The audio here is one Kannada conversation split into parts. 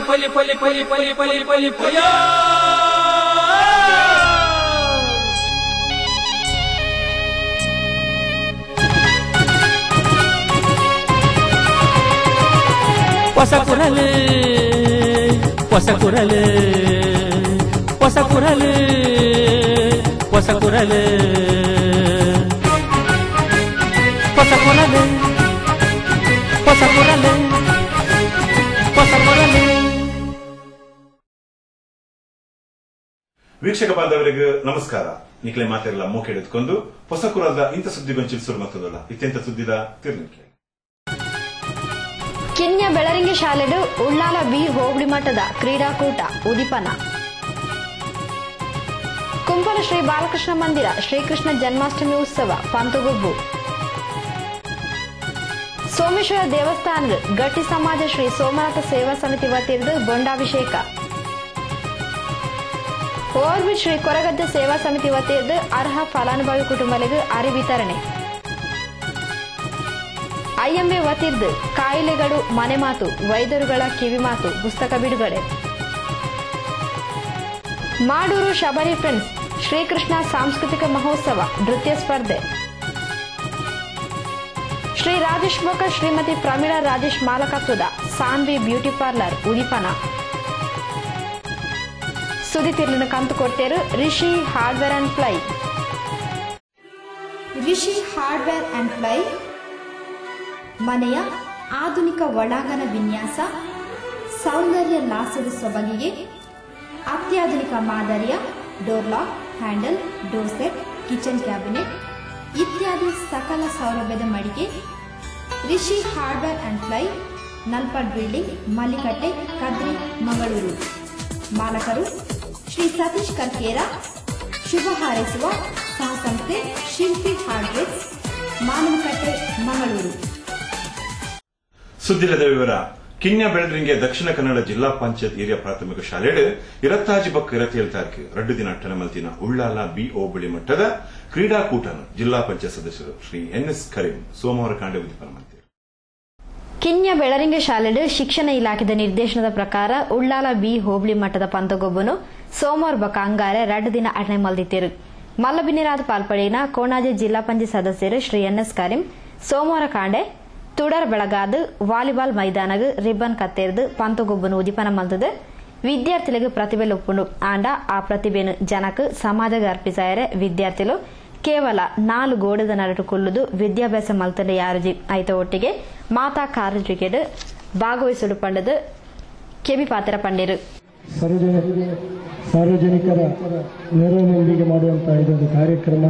ಪಲಿ ಪಲಿ ಪಲಿ ಪಲಿ ಪಲಿ ಪಲಿ ಪಯ ಹೊಸ ಕುರಲು ಹೊಸ ಕುರಲು ಹೊಸ ಕುರಲು ಹೊಸ ಕುರಲು ಹೊಸ ಕುರಲು ಹೊಸ ಕುರಲು ಹೊಸ ಕುರಲು ವೀಕ್ಷಕ ಬಾಂಧವರಿಗೆ ನಮಸ್ಕಾರ ನಿಕ್ಲೆ ಮಾತೆಲ್ಲ ಮೂಕೆ ಹಿಡಿದುಕೊಂಡು ಹೊಸ ಕುರದ ಇಂಥ ಸುದ್ದಿಗೊಂಚಿಲ್ ಸುರು ಮತ್ತದಲ್ಲ ಇತ್ಯಂತ ಸುದ್ದಿದ ತಿರ್ನಿಕೆ ಕಿನ್ಯ ಬೆಳರಿಂಗೆ ಶಾಲೆಡು ಉಳ್ಳಾಲ ಬಿ ಹೋಬಳಿ ಮಟ್ಟದ ಕ್ರೀಡಾಕೂಟ ಉದಿಪನ ಕುಂಪಲ ಶ್ರೀ ಬಾಲಕೃಷ್ಣ ಮಂದಿರ ಶ್ರೀಕೃಷ್ಣ ಜನ್ಮಾಷ್ಟಮಿ ಉತ್ಸವ ಪಂತಗೊಬ್ಬು ಸೋಮೇಶ್ವರ ದೇವಸ್ಥಾನದ ಗಟ್ಟಿ ಸಮಾಜ ಶ್ರೀ ಸೋಮನಾಥ ಸೇವಾ ಸಮಿತಿ ವತಿಯಿಂದ ಬೊಂಡಾಭಿಷೇಕ ಓರ್ಬಿಟ್ ಶ್ರೀ ಕೊರಗದ್ದೆ ಸೇವಾ ಸಮಿತಿ ವತಿಯಿಂದ ಅರ್ಹ ಫಲಾನುಭವಿ ಕುಟುಂಬಗಳಿಗೆ ಅರಿ ವಿತರಣೆ ಐಎಂಎ ವತಿರ್ದು ಕಾಯಿಲೆಗಳು ಮನೆ ಮಾತು ವೈದ್ಯರುಗಳ ಕಿವಿ ಮಾತು ಪುಸ್ತಕ ಬಿಡುಗಡೆ ಮಾಡೂರು ಶಬರಿ ಫ್ರೆಂಡ್ಸ್ ಶ್ರೀಕೃಷ್ಣ ಸಾಂಸ್ಕೃತಿಕ ಮಹೋತ್ಸವ ನೃತ್ಯ ಸ್ಪರ್ಧೆ ಶ್ರೀ ರಾಜೇಶ್ ಬೋಕ ಶ್ರೀಮತಿ ಪ್ರಮೀಳಾ ರಾಜೇಶ್ ಮಾಲಕತ್ವದ ಸಾನ್ವಿ ಬ್ಯೂಟಿ ಪಾರ್ಲರ್ ಉದಿಪನ ಸುದ್ದಿ ತಿರ್ಲಿನ ಕಂತು ಕೊಡ್ತೇರು Rishi hardware and ply Rishi hardware and ply ಮನೆಯ ಆಧುನಿಕ ಒಳಾಂಗಣ ವಿನ್ಯಾಸ ಸೌಂದರ್ಯ ಲಾಸದ ಸೊಬಗಿಗೆ ಅತ್ಯಾಧುನಿಕ ಮಾದರಿಯ door lock handle door set kitchen cabinet ಇತ್ಯಾದಿ ಸಕಲ ಸೌಲಭ್ಯದ ಮಳಿಗೆ Rishi hardware and ply Nalpad building Mallikatte Kadri Mangaluru ಮಾಲಕರು ಶ್ರೀ ಸತೀಶ್ ಕರ್ಕೇರ ಶುಭ ಹಾರೈಸುವ ಸಹಸಂಸ್ಥೆ ಶಿಲ್ಪಿ ಹಾರ್ಡ್ವೇರ್ಸ್ ಮಾನವಕಟ್ಟೆ ಮಂಗಳೂರು ಸುದ್ದಿಲದ ವಿವರ ಕಿನ್ಯ ಬೆಳದ್ರಿಂಗೆ ದಕ್ಷಿಣ ಕನ್ನಡ ಜಿಲ್ಲಾ ಪಂಚಾಯತ್ ಹಿರಿಯ ಪ್ರಾಥಮಿಕ ಶಾಲೆಡ್ ಇರತ್ತಾಜಿ ಬಕ್ಕ ಇರತ್ತೇಳು ತಾರೀಕು ಎರಡು ದಿನ ಟಣಮಲ್ತಿನ ಉಳ್ಳಾಲ ಬಿ ಹೋಬಳಿ ಮಟ್ಟದ ಕ್ರೀಡಾಕೂಟನ ಜಿಲ್ಲಾ ಪಂಚಾಯತ್ ಸದಸ್ಯರು ಶ್ರೀ ಎನ್ ಎಸ್ ಕರೀಂ ಸೋಮವಾರ ಕಾಂಡೆ ಉದ್ದಿಪನ ಮಾಡ್ತಾರೆ ಕಿನ್ಯ ಬೆಳರಿಂಗೆ ಶಾಲೆಡ್ ಶಿಕ್ಷಣ ಇಲಾಖೆದ ನಿರ್ದೇಶನದ ಪ್ರಕಾರ ಉಳ್ಳಾಲ ಬಿ ಹೋಬಳಿ ಮಟ್ಟದ ಪಂತಗೊಬ್ಬನು ಸೋಮವಾರ ಬಕ ಅಂಗಾರೆ ಎರಡು ದಿನ ಅಟನೆ ಮಲ್ದಿತ್ತೇರು ಮಲ್ಲಬಿನಿರಾದ ಪಾಲ್ಪಡಿನ ಕೋಣಾಜಿ ಜಿಲ್ಲಾ ಪಂಚಾಯತ್ ಸದಸ್ಯರು ಶ್ರೀ ಎನ್ ಎಸ್ ಕರೀಂ ಸೋಮವಾರ ಕಾಂಡೆ ತುಡರ್ ಬೆಳಗಾದ ವಾಲಿಬಾಲ್ ಮೈದಾನಗ ರಿಬ್ಬನ್ ಕತ್ತೇರ್ದು ಪಂತಗೊಬ್ಬನು ಉದಿಪನ ಮಲ್ತದು ವಿದ್ಯಾರ್ಥಿಗಳಿಗೆ ಪ್ರತಿಭೆ ಒಪ್ಪುಂಡು ಆಂಡ ಆ ಪ್ರತಿಭೆನು ಜನಕ್ ಸಮಾಜಗ ಅರ್ಪಿಸಾಯರೆ ವಿದ್ಯಾರ್ಥಿಗಳು ಕೇವಲ ನಾಲು ಗೋಡದ ನರಟು ಕೊಲ್ಲುದು ವಿದ್ಯಾಭ್ಯಾಸ ಮಲ್ತಂಡ ಯಾರುಜಿ ಐತ ಒಟ್ಟಿಗೆ ಮಾತಾ ಕಾರ್ಯಕ್ರಿಕೆಟ್ ಭಾಗವಹಿಸಲು ಪಂಡದು ಕೆಬಿ ಪಾತ್ರ ಪಂಡಿರು ಸಾರ್ವಜನಿಕ ಸಾರ್ವಜನಿಕರ ನೆರವಿನೊಂದಿಗೆ ಮಾಡುವಂತಹ ಇದೊಂದು ಕಾರ್ಯಕ್ರಮ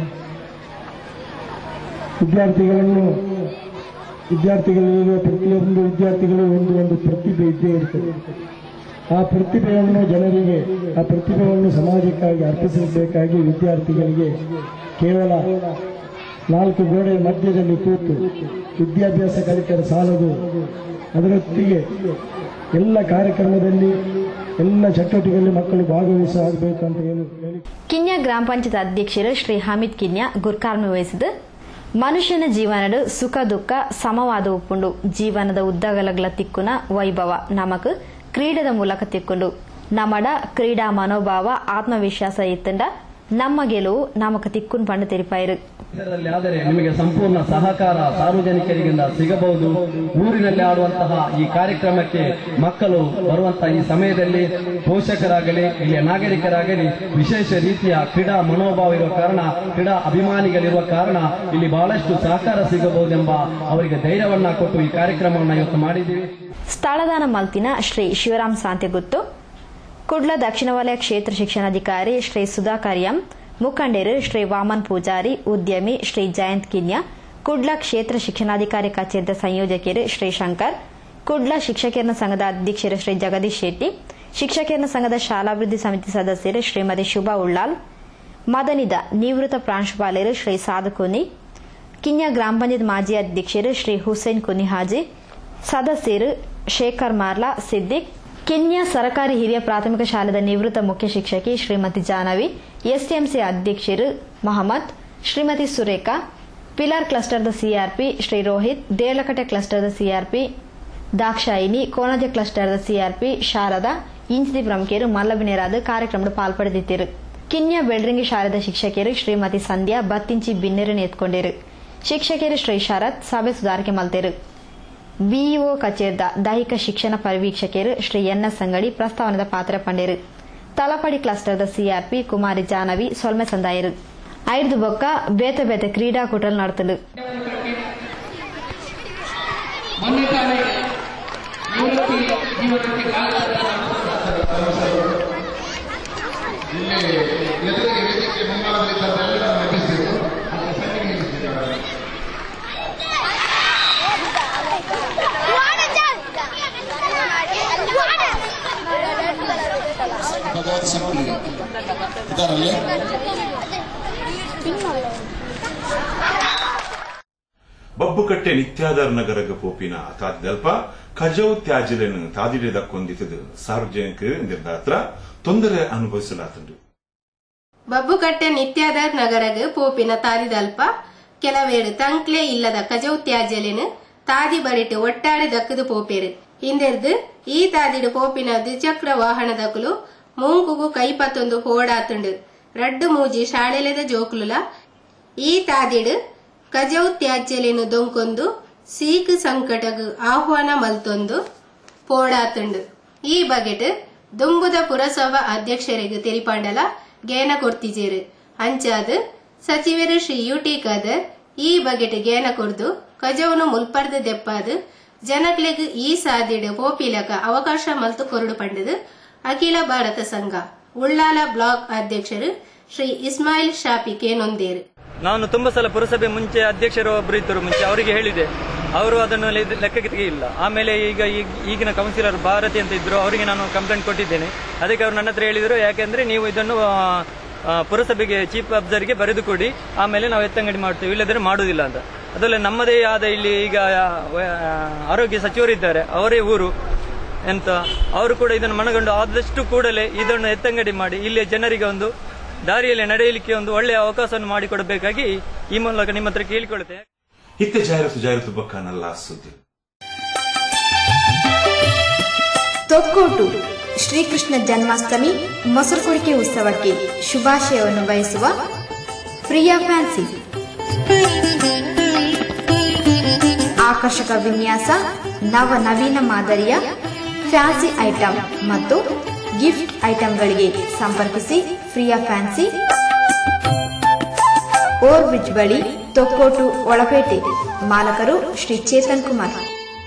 ವಿದ್ಯಾರ್ಥಿಗಳನ್ನು ವಿದ್ಯಾರ್ಥಿಗಳಿರುವ ಪ್ರತಿಯೊಂದು ವಿದ್ಯಾರ್ಥಿಗಳು ಒಂದು ಒಂದು ಪ್ರತಿಭೆ ಇದ್ದೇ ಇರ್ತದೆ ಆ ಪ್ರತಿಭೆಯನ್ನು ಜನರಿಗೆ ಆ ಪ್ರತಿಭೆಯನ್ನು ಸಮಾಜಕ್ಕಾಗಿ ಅರ್ಪಿಸಬೇಕಾಗಿ ವಿದ್ಯಾರ್ಥಿಗಳಿಗೆ ಕೇವಲ ನಾಲ್ಕು ಗೋಡೆಯ ಮಧ್ಯದಲ್ಲಿ ಕೂತು ವಿದ್ಯಾಭ್ಯಾಸ ಕಲಿತರೆ ಸಾಲದು ಅದರೊಟ್ಟಿಗೆ ಎಲ್ಲ ಕಾರ್ಯಕ್ರಮದಲ್ಲಿ ಎಲ್ಲ ಚಟುವಟಿಕೆಗಳಲ್ಲಿ ಮಕ್ಕಳು ಭಾಗವಹಿಸಬೇಕು ಅಂತ ಹೇಳಿ ಹೇಳಿ ಕಿನ್ಯ ಗ್ರಾಮ ಪಂಚಾಯತ್ ಅಧ್ಯಕ್ಷರು ಶ್ರೀ ಹಮೀದ್ ಕಿನ್ಯ ಗುರ್ಕಾರ್ಮಿ ವಹಿಸಿದ ಮನುಷ್ಯನ ಜೀವನಡು ಸುಖ ದುಃಖ ಸಮವಾದ ಉಪ್ಪುಂಡು ಜೀವನದ ಉದ್ದಗಲಗಳ ತಿಕ್ಕುನ ವೈಭವ ನಮಕ್ ಕ್ರೀಡೆದ ಮೂಲಕ ತಿಕ್ಕೊಂಡು ನಮ್ಮಡ ಕ್ರೀಡಾ ಮನೋಭಾವ ಆತ್ಮವಿಶ್ವಾಸ ಇತ್ತಂಡ ನಮ್ಮ ಗೆಲುವು ನಮಕ್ ತಿಕ್ಕುನ್ ಪಂಡು ತೆರಿಪಾಯಿರು ಇದರಲ್ಲಿ ಆದರೆ ನಿಮಗೆ ಸಂಪೂರ್ಣ ಸಹಕಾರ ಸಾರ್ವಜನಿಕರಿಂದ ಸಿಗಬಹುದು ಊರಿನಲ್ಲಿ ಆಡುವಂತಹ ಈ ಕಾರ್ಯಕ್ರಮಕ್ಕೆ ಮಕ್ಕಳು ಬರುವಂತಹ ಈ ಸಮಯದಲ್ಲಿ ಪೋಷಕರಾಗಲಿ ಇಲ್ಲಿಯ ನಾಗರಿಕರಾಗಲಿ ವಿಶೇಷ ರೀತಿಯ ಕ್ರೀಡಾ ಮನೋಭಾವ ಇರುವ ಕಾರಣ ಕ್ರೀಡಾ ಅಭಿಮಾನಿಗಳಿರುವ ಕಾರಣ ಇಲ್ಲಿ ಬಹಳಷ್ಟು ಸಹಕಾರ ಸಿಗಬಹುದೆಂಬ ಅವರಿಗೆ ಧೈರ್ಯವನ್ನ ಕೊಟ್ಟು ಈ ಕಾರ್ಯಕ್ರಮವನ್ನು ಇವತ್ತು ಮಾಡಿದ್ದೀವಿ ಸ್ಥಳದಾನ ಮಲ್ತಿನ ಶ್ರೀ ಶಿವರಾಮ್ ಸಾಂತೆಗುತ್ತು ಕುಡ್ಲ ದಕ್ಷಿಣ ವಲಯ ಕ್ಷೇತ್ರ ಶಿಕ್ಷಣಾಧಿಕಾರಿ ಶ್ರೀ ಸುಧಾಕರ್ ಎಂ ಮುಖಂಡರು ಶ್ರೀ ವಾಮನ್ ಪೂಜಾರಿ ಉದ್ಯಮಿ ಶ್ರೀ ಜಯಂತ್ ಕಿನ್ಯ ಕುಡ್ಲ ಕ್ಷೇತ್ರ ಶಿಕ್ಷಣಾಧಿಕಾರಿ ಕಚೇರಿದ ಸಂಯೋಜಕರು ಶ್ರೀ ಶಂಕರ್ ಕುಡ್ಲ ಶಿಕ್ಷಕರ ಸಂಘದ ಅಧ್ಯಕ್ಷರು ಶ್ರೀ ಜಗದೀಶ್ ಶೆಟ್ಟಿ ಶಿಕ್ಷಕರ ಸಂಘದ ಶಾಲಾಭಿವೃದ್ಧಿ ಸಮಿತಿ ಸದಸ್ಯರು ಶ್ರೀಮತಿ ಶುಭಾ ಉಳ್ಳಾಲ್ ಮದನಿದ ನಿವೃತ್ತ ಪ್ರಾಂಶುಪಾಲರು ಶ್ರೀ ಸಾಧುಕುನಿ ಕಿನ್ಯ ಗ್ರಾಮ ಪಂಚಾಯತ್ ಮಾಜಿ ಅಧ್ಯಕ್ಷರು ಶ್ರೀ ಹುಸೇನ್ ಕುನಿಹಾಜಿ ಸದಸ್ಯರು ಶೇಖರ್ ಮಾರ್ಲಾ ಸಿದ್ದಿಕ್ ಕಿನ್ಯ ಸರಕಾರಿ ಹಿರಿಯ ಪ್ರಾಥಮಿಕ ಶಾಲೆದ ನಿವೃತ್ತ ಮುಖ್ಯ ಶಿಕ್ಷಕಿ ಶ್ರೀಮತಿ ಜಾನವಿ ಎಸ್ಟಿಎಂಸಿ ಅಧ್ಯಕ್ಷರು ಮಹಮ್ಮದ್ ಶ್ರೀಮತಿ ಸುರೇಖಾ ಪಿಲಾರ್ ಕ್ಲಸ್ಟರ್ದ ಸಿಆರ್ಪಿ ಶ್ರೀ ರೋಹಿತ್ ದೇರ್ಲಕಟ್ಟೆ ಕ್ಲಸ್ಟರ್ದ ಸಿಆರ್ಪಿ ದಾಕ್ಷಾಯಿನಿ ಕೋನಜ ಕ್ಲಸ್ಟರ್ದ ಸಿಆರ್ಪಿ ಶಾರದಾ ಇಂಚಿದಿ ಪ್ರಮುಖರು ಮಲ್ಲಬಿನೇರಾದ ಕಾರ್ಯಕ್ರಮದ ಪಾಲ್ಪಡೆದಿದ್ದರು ಕಿನ್ಯ ಬೆಳ್ರಿಂಗಿ ಶಾಲೆದ ಶಿಕ್ಷಕಿಯರು ಶ್ರೀಮತಿ ಸಂಧ್ಯಾ ಬತ್ತಿಂಚಿ ಬಿನ್ನೆರನ್ನು ಎತ್ಕೊಂಡಿರು ಶಿಕ್ಷಕಿಯರು ಶ್ರೀ ಶರತ್ ಸಭೆ ಸುಧಾರಿಕೆ ಮಲ್ತೆರು ಬಿಇಒ ಕಚೇರಿದ ದೈಹಿಕ ಶಿಕ್ಷಣ ಪರಿವೀಕ್ಷಕರು ಶ್ರೀ ಎನ್ ಎಸ್ ಅಂಗಡಿ ಪ್ರಸ್ತಾವನದ ಪಾತ್ರ ಪಂಡೇರು ತಲಪಡಿ ಕ್ಲಸ್ಟರ್ದ ಸಿಆರ್ಪಿ ಕುಮಾರಿ ಜಾನವಿ ಸೊಲ್ಮೆ ಸಂದಾಯರು ಐದು ಬೊಕ್ಕ ಬೇತೆ ಬೇತೆ ಕ್ರೀಡಾಕೂಟలు ನಡೆತಲು ಮೊನ್ನೆ ತಾನೇ ನಿವೃತ್ತಿ ಜೀವನಕ್ಕೆ ಕಾಲ ಇಲ್ಲಿ ಎದುರಿಗೆ ವೇದಿಕೆ ಮುಂಭಾಗದಲ್ಲಿದ್ದವರೆಲ್ಲ ನಾವು ನಟಿಸಿದ್ರು ಅಂತ ಸನ್ನಿವೇಶಿಸಿದ್ದಾರೆ ಭಗವತ್ ಶಕ್ತಿ ಇದಾರಲ್ಲೇ ಬಬ್ಬುಕಟ್ಟೆ ನಿತ್ಯಾಧಾರ ನಗರಗ ಪೋಪಿನ ತಾದಿದಲ್ಪ ಖಜೌ ತ್ಯಾಜ್ಯలను ತಾದಿಡೆದ ಕೊಂದಿತದು ಸಾರ್ವಜನಿಕ ನಿರ್ದಾತ್ರ ತೊಂದರೆ ಅನುಭವಿಸಲಾತಂದು ಬಬ್ಬುಕಟ್ಟೆ ನಿತ್ಯಾಧಾರ್ ನಗರಗ್ ಪೋಪಿನ ತಾದಿದಲ್ಪ ಕೆಲವೇಳು ತಂಕ್ಲೆ ಇಲ್ಲದ ಕಜೌ ತ್ಯಾಜ್ಯಲೆನು ತಾದಿ ಬರಿಟ್ಟು ಒಟ್ಟಾಡಿ ದಕ್ಕದು ಪೋಪೇರು ಇಂದೆರ್ದು ಈ ತಾದಿಡು ಪೋಪಿನ ದ್ವಿಚಕ್ರ ವಾಹನದಕುಲು ಮೂಂಕುಗು ಕೈಪತ್ತೊಂದು ಹೋಡಾತುಂಡು ರಡ್ಡು ಮೂಜಿ ಶಾಳೆಲೆದ ಜೋಕುಲುಲ ಈ ತಾದಿಡು ಕಜೌ ತ್ಯಾಜ್ಯಲೆನು ದೊಂಕೊಂದು ಸೀಕ್ ಸಂಕಟಗ್ ಆಹ್ವಾನ ಮಲ್ತೊಂದು ಪೋಡಾತುಂಡು ಈ ಬಗೆಟ್ ದುಂಬುದ ಪುರಸಭಾ ಅಧ್ಯಕ್ಷರಿಗೆ ತೆರಿಪಾಂಡಲ ಗೇನ ಕೊಡ್ತಿಜೇರು ಅಂಚಾದ್ ಸಚಿವರು ಶ್ರೀ ಯುಟಿ ಖಾದರ್ ಈ ಬಗೆಟ್ ಗೇನ ಕೊಡ್ದು ಕಜವನು ಮುಲ್ಪರ್ದ ದೆಪ್ಪಾದ್ ಜನಕ್ಲೆಗ್ ಈ ಸಾದಿಡ್ ಪೋಪಿಲಕ ಅವಕಾಶ ಮಲ್ತು ಕೊರಡು ಪಂಡದು ಅಖಿಲ ಭಾರತ ಸಂಘ ಉಳ್ಳಾಲ ಬ್ಲಾಕ್ ಅಧ್ಯಕ್ಷರು ಶ್ರೀ ಇಸ್ಮಾಯಿಲ್ ಶಾಪಿ ಕೇನೊಂದೇರು ನಾನು ತುಂಬಾ ಸಲ ಪುರಸಭೆ ಮುಂಚೆ ಅಧ್ಯಕ್ಷರು ಒಬ್ಬರು ಇದ್ದರು ಮುಂಚೆ ಅವರಿಗೆ ಹೇಳಿದೆ ಅವರು ಅದನ್ನು ಲೆ- ಲೆಕ್ಕಕ್ಕೆ ತೆಗೆಯಿಲ್ಲ ಆಮೇಲೆ ಈಗ ಈಗ- ಈಗಿನ ಕೌನ್ಸಿಲರ್ ಭಾರತಿ ಅಂತ ಇದ್ರು ಅವರಿಗೆ ನಾನು ಕಂಪ್ಲೇಂಟ್ ಕೊಟ್ಟಿದ್ದೇನೆ ಅದಕ್ಕೆ ಅವರು ನನ್ನ ಹತ್ರ ಹೇಳಿದರು ಯಾಕೆಂದ್ರೆ ನೀವು ಇದನ್ನು ಆ, ಆ, ಪುರಸಭೆಗೆ ಚೀಫ್ ಅಬ್ಸರ್ಗೆ ಬರೆದು ಕೊಡಿ ಆಮೇಲೆ ನಾವು ಎತ್ತಂಗಡಿ ಮಾಡ್ತೇವೆ ಇಲ್ಲದ್ರೆ ಮಾಡುವುದಿಲ್ಲ ಅಂತ ಅದರಲ್ಲಿ ನಮ್ಮದೇ ಆದ ಇಲ್ಲಿ ಈಗ ಆ, ಆರೋಗ್ಯ ಸಚಿವರಿದ್ದಾರೆ ಅವರೇ ಊರು ಎಂತ ಅವರು ಕೂಡ ಇದನ್ನು ಮನಗಂಡು ಆದಷ್ಟು ಕೂಡಲೇ ಇದನ್ನು ಎತ್ತಂಗಡಿ ಮಾಡಿ ಇಲ್ಲಿಯ ಜನರಿಗೆ ಒಂದು ದಾರಿಯಲ್ಲಿ ನಡೆಯಲಿಕ್ಕೆ ಒಂದು ಒಳ್ಳೆಯ ಅವಕಾಶವನ್ನು ಮಾಡಿಕೊಡಬೇಕಾಗಿ ಈ ಮೂಲಕ ನಿಮ್ಮ ಹತ್ರ ಕೇಳಿಕೊಳ್ಳುತ್ತೇನೆ ಹಿತ್ತೆ ಜಾಹೀರಾತು ಜಾಹೀರಾತು ಬಕ್ಕ ನಲ್ಲ ಸುದ್ದಿ ತೊಕ್ಕೋಟು ಶ್ರೀಕೃಷ್ಣ ಜನ್ಮಾಷ್ಟಮಿ ಮೊಸರುಕುಡಿಕೆ ಉತ್ಸವಕ್ಕೆ ಶುಭಾಶಯವನ್ನು ಬಯಸುವ ಪ್ರಿಯಾ ಫ್ಯಾನ್ಸಿ ಆಕರ್ಷಕ ವಿನ್ಯಾಸ ನವ ನವೀನ ಮಾದರಿಯ ಫ್ಯಾನ್ಸಿ ಐಟಂ ಮತ್ತು ಗಿಫ್ಟ್ ಐಟಂಗಳಿಗೆ ಸಂಪರ್ಕಿಸಿ ಪ್ರಿಯಾ ಫ್ಯಾನ್ಸಿ ಓವರ್ ಬ್ರಿಡ್ಜ್ ಬಳಿ ತೊಕ್ಕೋಟು ಒಳಪೇಟೆ ಮಾಲಕರು ಶ್ರೀ ಚೇತನ್ ಕುಮಾರ್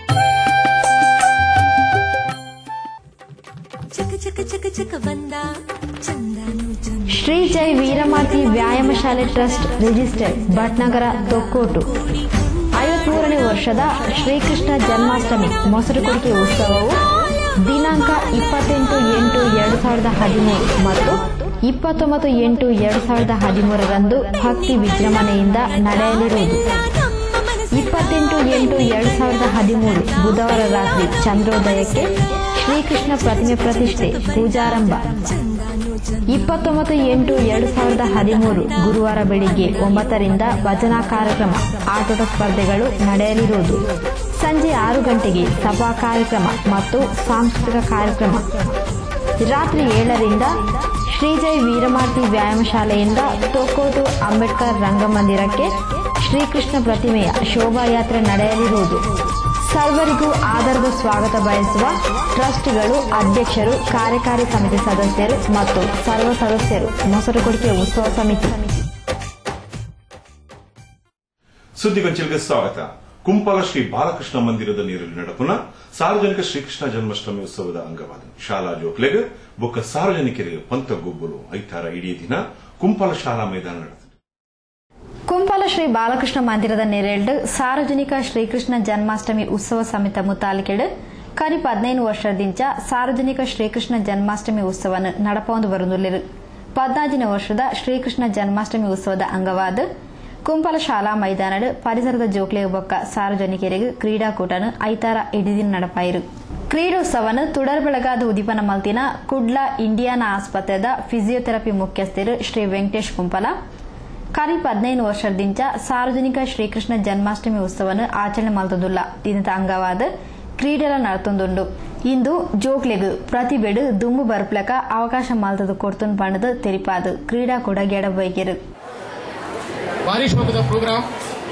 ಚಕ ಚಕ ಚಕ ಚಕ ಬಂದ ಚಂದನು ಚಂದ ಶ್ರೀ ಜೈ ವೀರಮಾತಿ ವ್ಯಾಯಾಮ ಶಾಲೆ ಟ್ರಸ್ಟ್ ರಿಜಿಸ್ಟರ್ಡ್ ಭಟ್ನಗರ ತೊಕ್ಕೋಟು ಐವತ್ಮೂರನೇ ವರ್ಷದ ಶ್ರೀಕೃಷ್ಣ ಜನ್ಮಾಷ್ಟಮಿ ಮೊಸರು ಕುಡಿಕೆ ಉತ್ಸವವು ದಿನಾಂಕ ಇಪ್ಪತ್ತೆಂಟು ಎಂಟು ಎರಡು ಸಾವಿರದ ಹದಿಮೂರು ಮತ್ತು ಇಪ್ಪತ್ತೊಂಬತ್ತು ಎಂಟು ಎರಡು ಸಾವಿರದ ಹದಿಮೂರರಂದು ಭಕ್ತಿ ವಿಜೃಂಭಣೆಯಿಂದ ನಡೆಯಲಿರುವುದು ಇಪ್ಪತ್ತೆಂಟು ಎಂಟು ಎರಡು ಸಾವಿರದ ಹದಿಮೂರು ಬುಧವಾರ ರಾತ್ರಿ ಚಂದ್ರೋದಯಕ್ಕೆ ಶ್ರೀಕೃಷ್ಣ ಪ್ರತಿಮೆ ಪ್ರತಿಷ್ಠೆ ಪೂಜಾರಂಭ ಇಪ್ಪತ್ತೊಂಬತ್ತು ಎಂಟು ಎರಡು ಸಾವಿರದ ಹದಿಮೂರು ಗುರುವಾರ ಬೆಳಿಗ್ಗೆ ಒಂಬತ್ತರಿಂದ ಭಜನಾ ಕಾರ್ಯಕ್ರಮ ಆಟೋಟ ಸ್ಪರ್ಧೆಗಳು ನಡೆಯಲಿರುವುದು ಸಂಜೆ ಆರು ಗಂಟೆಗೆ ಸಭಾ ಕಾರ್ಯಕ್ರಮ ಮತ್ತು ಸಾಂಸ್ಕೃತಿಕ ಕಾರ್ಯಕ್ರಮ ರಾತ್ರಿ ಏಳರಿಂದ ಶ್ರೀಜೈ ವೀರಮಾತಿ ವ್ಯಾಯಾಮ ಶಾಲೆಯಿಂದ ತೊಕ್ಕೋಟು ಅಂಬೇಡ್ಕರ್ ರಂಗಮಂದಿರಕ್ಕೆ ಶ್ರೀಕೃಷ್ಣ ಪ್ರತಿಮೆಯ ಶೋಭಾಯಾತ್ರೆ ನಡೆಯಲಿರುವುದು ಸರ್ವರಿಗೂ ಆಧಾರದ ಸ್ವಾಗತ ಬಯಸುವ ಟ್ರಸ್ಟ್ಗಳು ಅಧ್ಯಕ್ಷರು ಕಾರ್ಯಕಾರಿ ಸಮಿತಿ ಸದಸ್ಯರು ಮತ್ತು ಸರ್ವ ಸದಸ್ಯರು ಮೊಸರು ಕುಡಿಕೆ ಉತ್ಸವ ಸಮಿತಿ ಸುದ್ದಿಗೊಂಚಲಿಗೆ ಸ್ವಾಗತ ಕುಂಪಾಲ ಶ್ರೀ ಬಾಲಕೃಷ್ಣ ಮಂದಿರದ ನೀರಲ್ಲಿ ನಡಪುನ ಸಾರ್ವಜನಿಕ ಶ್ರೀಕೃಷ್ಣ ಜನ್ಮಾಷ್ಟಮಿ ಉತ್ಸವದ ಅಂಗವಾದ ಶಾಲಾ ಜೋಕ್ಲೆಗ್ ಬೊಕ್ಕ ಸಾರ್ವಜನಿಕರಿಗೆ ಪಂತ ಗುಬ್ಬಲು ಐತಾರ ಇಡೀ ದಿನ ಕುಂಪಾಲ ಶಾಲಾ ಮೈದಾನ ನಡೆದಿದೆ ಕುಂಪಾಲ ಶ್ರೀ ಬಾಲಕೃಷ್ಣ ಮಂದಿರದ ನೆರೆಲ್ಡ್ ಸಾರ್ವಜನಿಕ ಶ್ರೀಕೃಷ್ಣ ಜನ್ಮಾಷ್ಟಮಿ ಉತ್ಸವ ಸಮಿತ ಮುತಾಲಿಕೆಡ್ ಕನಿಪ ಹದಿನೈದು ವರ್ಷದಿಂದ ಸಾರ್ವಜನಿಕ ಶ್ರೀಕೃಷ್ಣ ಜನ್ಮಾಷ್ಟಮಿ ಉತ್ಸವವನ್ನು ನಡಪೊಂದು ಬರುವುದಿಲ್ಲ ಪದ್ನಾಜಿನ ವರ್ಷದ ಶ್ರೀಕೃಷ್ಣ ಜನ್ಮಾಷ್ಟಮಿ ಉತ್ಸವದ ಅಂಗವಾದ ಕುಂಪಾಲ ಶಾಲಾ ಮೈದಾನಡ್ ಪರಿಸರದ ಜೋಕ್ಲೆ ಬೊಕ್ಕ ಸಾರ್ವಜನಿಕರಿಗೆ ಕ್ರೀಡಾಕೂಟನು ಐತಾರ ಇಡಿದಿನ ನಡಪಾಯಿರು ಕ್ರೀಡೋತ್ಸವನು ತುಡರ್ ಬೆಳಗಾದ ಉದಿಪನ ಮಲ್ತಿನ ಕುಡ್ಲ ಇಂಡಿಯಾನ ಆಸ್ಪತ್ರೆದ ಫಿಸಿಯೋಥೆರಪಿ ಮುಖ್ಯಸ್ಥರು ಶ್ರೀ ವೆಂಕಟೇಶ್ ಕುಂಪಲ ಕರೀಬ್ ಹದಿನೈದು ವರ್ಷದಿಂದ ಸಾರ್ವಜನಿಕ ಶ್ರೀಕೃಷ್ಣ ಜನ್ಮಾಷ್ಟಮಿ ಉತ್ಸವವನ್ನು ಆಚರಣೆ ಮಲ್ತದುಲ್ಲ ದಿನದ ಅಂಗವಾದ ಕ್ರೀಡೆಲ ನಡತೊಂದುಂಡು ಇಂದು ಜೋಕ್ಲೆಗ್ ಪ್ರತಿಭೆಡು ದುಮ್ಮು ಬರ್ಪ್ಲಕ ಅವಕಾಶ ಮಾಲ್ತದ ಕೊಡ್ತುನ್ ಪಂಡದ ತೆರಿಪಾದು ಕ್ರೀಡಾಕೂಟ ಗೆಡಬೈಗೆರು ಭಾರಿ ಶೋಕದ ಪ್ರೋಗ್ರಾಮ್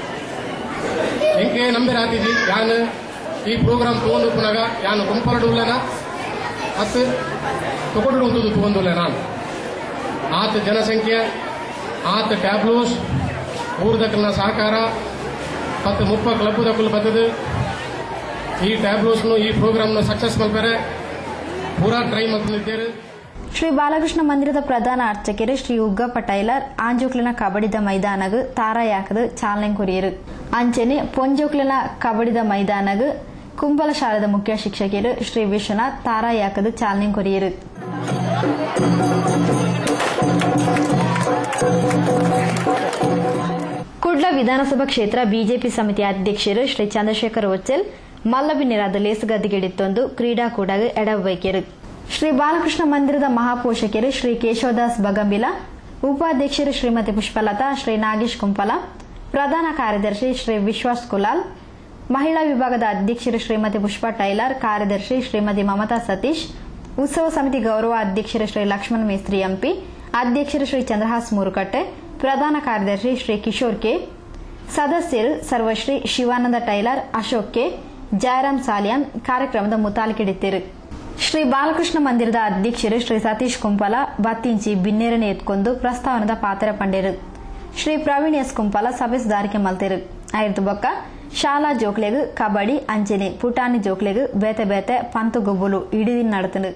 ಎಂಕೆ ನಂಬಿರಾತಿಜಿ ಯಾನ್ ಈ ಪ್ರೋಗ್ರಾಮ್ ತಗೊಂಡು ಪುನಗ ಯಾನ್ ಗುಂಪರಡುಲ್ಲನ ಮತ್ತು ತಗೊಂಡು ಉಂಟುದು ತಗೊಂಡುಲ್ಲ ನಾನು ಆತ ಜನಸಂಖ್ಯೆ ಆತ ಟ್ಯಾಬ್ಲೂಸ್ ಊರ್ದಕ್ಕಲ್ನ ಸಹಕಾರ ಮತ್ತು ಮುಪ್ಪ ಕ್ಲಬ್ ದಕ್ಕಲು ಬರ್ತದೆ ಈ ಟ್ಯಾಬ್ಲೂಸ್ನು ಈ ಪ್ರೋಗ್ರಾಮ್ನ ಸಕ್ಸಸ್ ಮಲ್ಪರೆ ಪೂರಾ ಟ್ರೈ ಮಾಡ್ತಿದ್ದೇವೆ ಶ್ರೀ ಬಾಲಕೃಷ್ಣ ಮಂದಿರದ ಪ್ರಧಾನ ಅರ್ಚಕರು ಶ್ರೀ ಉಗ್ಗಪ್ಪ ಟೈಲರ್ ಆಂಜೋಕ್ಲಿನ ಕಬಡಿದ ಮೈದಾನಗ್ ತಾರಾಯಾಕದ ಚಾಲನೆ ಕೊರಿಯರು ಅಂಚನೆ ಪೊಂಜೋಕ್ಲಿನ ಕಬಡಿದ ಮೈದಾನಗ್ ಕುಂಬಲ ಶಾಲೆದ ಮುಖ್ಯ ಶಿಕ್ಷಕರು ಶ್ರೀ ವಿಶ್ವನಾಥ್ ತಾರಾಯಾಕದ ಚಾಲನೆ ಕೊರಿಯರು ಕುಡ್ಲ ವಿಧಾನಸಭಾ ಕ್ಷೇತ್ರ ಬಿಜೆಪಿ ಸಮಿತಿ ಅಧ್ಯಕ್ಷರು ಶ್ರೀ ಚಂದ್ರಶೇಖರ್ ಒಚ್ಚಲ್ ಮಲ್ಲಬಿನ್ನಿರಾದ ಲೇಸುಗದ್ದಿಗೆಡಿತ್ತೊಂದು ಕ್ರೀಡಾಕೂಟಗ ಎಡವೈಕ್ಯರು ಶ್ರೀ ಬಾಲಕೃಷ್ಣ ಮಂದಿರದ ಮಹಾಪೋಷಕರು ಶ್ರೀ ಕೇಶವದಾಸ್ ಬಗಂಬಿಲ ಉಪಾಧ್ಯಕ್ಷರು ಶ್ರೀಮತಿ ಪುಷ್ಪಲತಾ ಶ್ರೀ ನಾಗೇಶ್ ಕುಂಪಲ ಪ್ರಧಾನ ಕಾರ್ಯದರ್ಶಿ ಶ್ರೀ ವಿಶ್ವಾಸ್ ಕುಲಾಲ್ ಮಹಿಳಾ ವಿಭಾಗದ ಅಧ್ಯಕ್ಷರು ಶ್ರೀಮತಿ ಪುಷ್ಪ ಟೈಲರ್ ಕಾರ್ಯದರ್ಶಿ ಶ್ರೀಮತಿ ಮಮತಾ ಸತೀಶ್ ಉತ್ಸವ ಸಮಿತಿ ಗೌರವ ಅಧ್ಯಕ್ಷರು ಶ್ರೀ ಲಕ್ಷ್ಮಣ್ ಮೇಸ್ತ್ರಿ ಎಂಪಿ ಅಧ್ಯಕ್ಷರು ಶ್ರೀ ಚಂದ್ರಹಾಸ್ ಮೂರುಕಟ್ಟೆ ಪ್ರಧಾನ ಕಾರ್ಯದರ್ಶಿ ಶ್ರೀ ಕಿಶೋರ್ ಕೆ ಸದಸ್ಯರು ಸರ್ವಶ್ರೀ ಶಿವಾನಂದ ಟೈಲರ್ ಅಶೋಕ್ ಕೆ ಜಯರಾಮ್ ಸಾಲಿಯಾನ್ ಕಾರ್ಯಕ್ರಮದ ಮುತಾಲಿಕಿಡಿತ್ತಿರು ಶ್ರೀ ಬಾಲಕೃಷ್ಣ ಮಂದಿರದ ಅಧ್ಯಕ್ಷರು ಶ್ರೀ ಸತೀಶ್ ಕುಂಪಲ ಬತ್ತಿಂಚಿ ಬಿನ್ನೇರನೆ ಎತ್ಕೊಂಡು ಪ್ರಸ್ತಾವನದ ಪಾತ್ರ ಪಂಡೇರು ಶ್ರೀ ಪ್ರವೀಣ್ ಎಸ್ ಕುಂಪಲ ಸಭೆಸುದಾರಿಕೆ ಮಲ್ತಿರು ಐದು ಬೊಕ್ಕ ಶಾಲಾ ಜೋಕ್ಲೆಗ್ ಕಬಡ್ಡಿ ಅಂಚನೆ ಪುಟಾಣಿ ಜೋಕ್ಲೆಗ್ ಬೇತೆ ಬೇತೆ ಪಂತು ಗೊಬ್ಬಲು ಇಡೀ ದಿನ ನಡತನು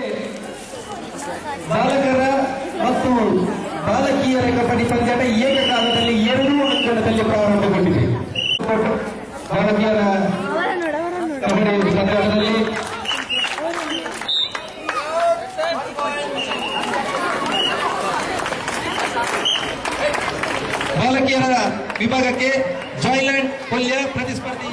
ಬಾಲಕರ ಮತ್ತು ಬಾಲಕಿಯರ ಕಬಡ್ಡಿ ಪಂದ್ಯಾಟ ಏಕಕಾಲದಲ್ಲಿ ಎರಡೂ ಅಂಕಣದಲ್ಲಿ ಪ್ರಾರಂಭಗೊಂಡಿದೆ ಬಾಲಕಿಯರ ಕಬಡ್ಡಿ ಪಂದ್ಯಾಟದಲ್ಲಿ ಬಾಲಕಿಯರ ವಿಭಾಗಕ್ಕೆ ಜಾಯ್ಲ್ಯಾಂಡ್ ಕೊಲ್ಯ ಪ್ರತಿಸ್ಪರ್ಧಿ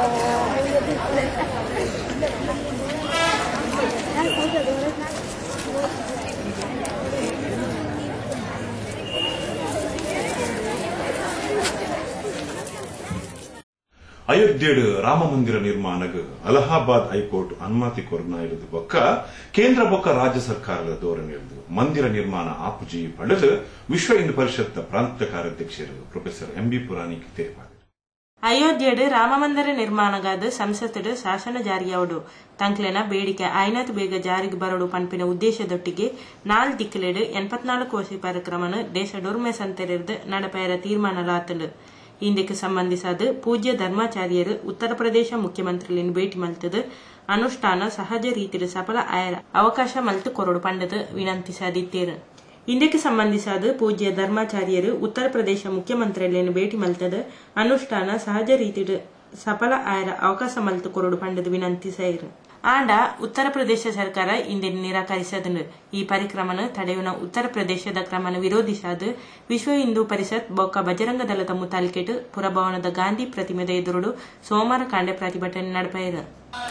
ಅಯೋಧ್ಯೆಡ್ ರಾಮ ಮಂದಿರ ನಿರ್ಮಾಣಗ್ ಅಲಹಾಬಾದ್ ಹೈಕೋರ್ಟ್ ಅನುಮತಿ ಕೊರನ ಇಳಿದು ಬೊಕ್ಕ ಕೇಂದ್ರ ಬೊಕ್ಕ ರಾಜ್ಯ ಸರ್ಕಾರದ ಧೋರಣೆ ಇಳಿದು ಮಂದಿರ ನಿರ್ಮಾಣ ಆಪುಜಿ ಪಡೆದು ವಿಶ್ವ ಹಿಂದೂ ಪರಿಷತ್ ಪ್ರಾಂತ ಕಾರ್ಯಾಧ್ಯಕ್ಷರು ಪ್ರೊಫೆಸರ್ ಎಂ ಬಿ ಪುರಾಣಿಕ್ ತೇರ್ಪಾದ ಅಯೋಧ್ಯೆಡ್ ರಾಮಮಂದಿರ ನಿರ್ಮಾಣಗಾದ ಸಂಸತ್ತಡ್ ಶಾಸನ ಜಾರಿಯಾವಡು ತಂಕ್ಲೆನ ಬೇಡಿಕೆ ಐನತ್ ಬೇಗ ಜಾರಿಗೆ ಬರಡು ಪಂಪಿನ ಉದ್ದೇಶದೊಟ್ಟಿಗೆ ನಾಲ್ ದಿಕ್ಕಲೆಡ್ ಎನ್ಪತ್ನಾಲ್ಕು ವರ್ಷ ಕಾರ್ಯಕ್ರಮನ ದೇಶಡೊರ್ಮೆ ಸಂತೆರಿರ್ದು ನಡಪೆಯರ ತೀರ್ಮಾನಲಾತಂಡು ಇಂದಕ್ಕೆ ಸಂಬಂಧಿಸಾದ ಪೂಜ್ಯ ಧರ್ಮಾಚಾರ್ಯರು ಉತ್ತರ ಪ್ರದೇಶ ಮುಖ್ಯಮಂತ್ರಿಲಿನ ಭೇಟಿ ಮಲ್ತದು ಅನುಷ್ಠಾನ ಸಹಜ ರೀತಿಯ ಸಫಲ ಆಯರ ಅವಕಾಶ ಮಲ್ತು ಕೊರಡು ಪಂಡದ ವಿನಂತಿಸಾದಿದ್ದೇರು ಇಂದಕ್ಕೆ ಸಂಬಂಧಿಸಾದ ಪೂಜ್ಯ ಧರ್ಮಾಚಾರ್ಯರು ಉತ್ತರ ಪ್ರದೇಶ ಮುಖ್ಯಮಂತ್ರಿಯನ್ನು ಭೇಟಿ ಮಲ್ತದ ಅನುಷ್ಠಾನ ಸಹಜ ರೀತಿಯ ಸಫಲ ಆಯರ ಅವಕಾಶ ಮಲ್ತು ಕೊರಡು ಪಂಡದ ವಿನಂತಿಸಾಯಿರು ಆಂಡ ಉತ್ತರ ಪ್ರದೇಶ ಸರ್ಕಾರ ಇಂದಿನ ನಿರಾಕರಿಸದನು ಈ ಪರಿಕ್ರಮನ ತಡೆಯುವ ಉತ್ತರ ಪ್ರದೇಶದ ಕ್ರಮನ ವಿರೋಧಿಸಾದ ವಿಶ್ವ ಹಿಂದೂ ಪರಿಷತ್ ಬೊಕ್ಕ ಬಜರಂಗ ದಳದ ಮುತಾಲಿಕೆಟ್ ಪುರಭವನದ ಗಾಂಧಿ ಪ್ರತಿಮೆದ ಎದುರುಡು ಸೋಮವಾರ ಕಾಂಡೆ ಪ್ರತಿಭಟನೆ ನಡೆಪಾಯಿರು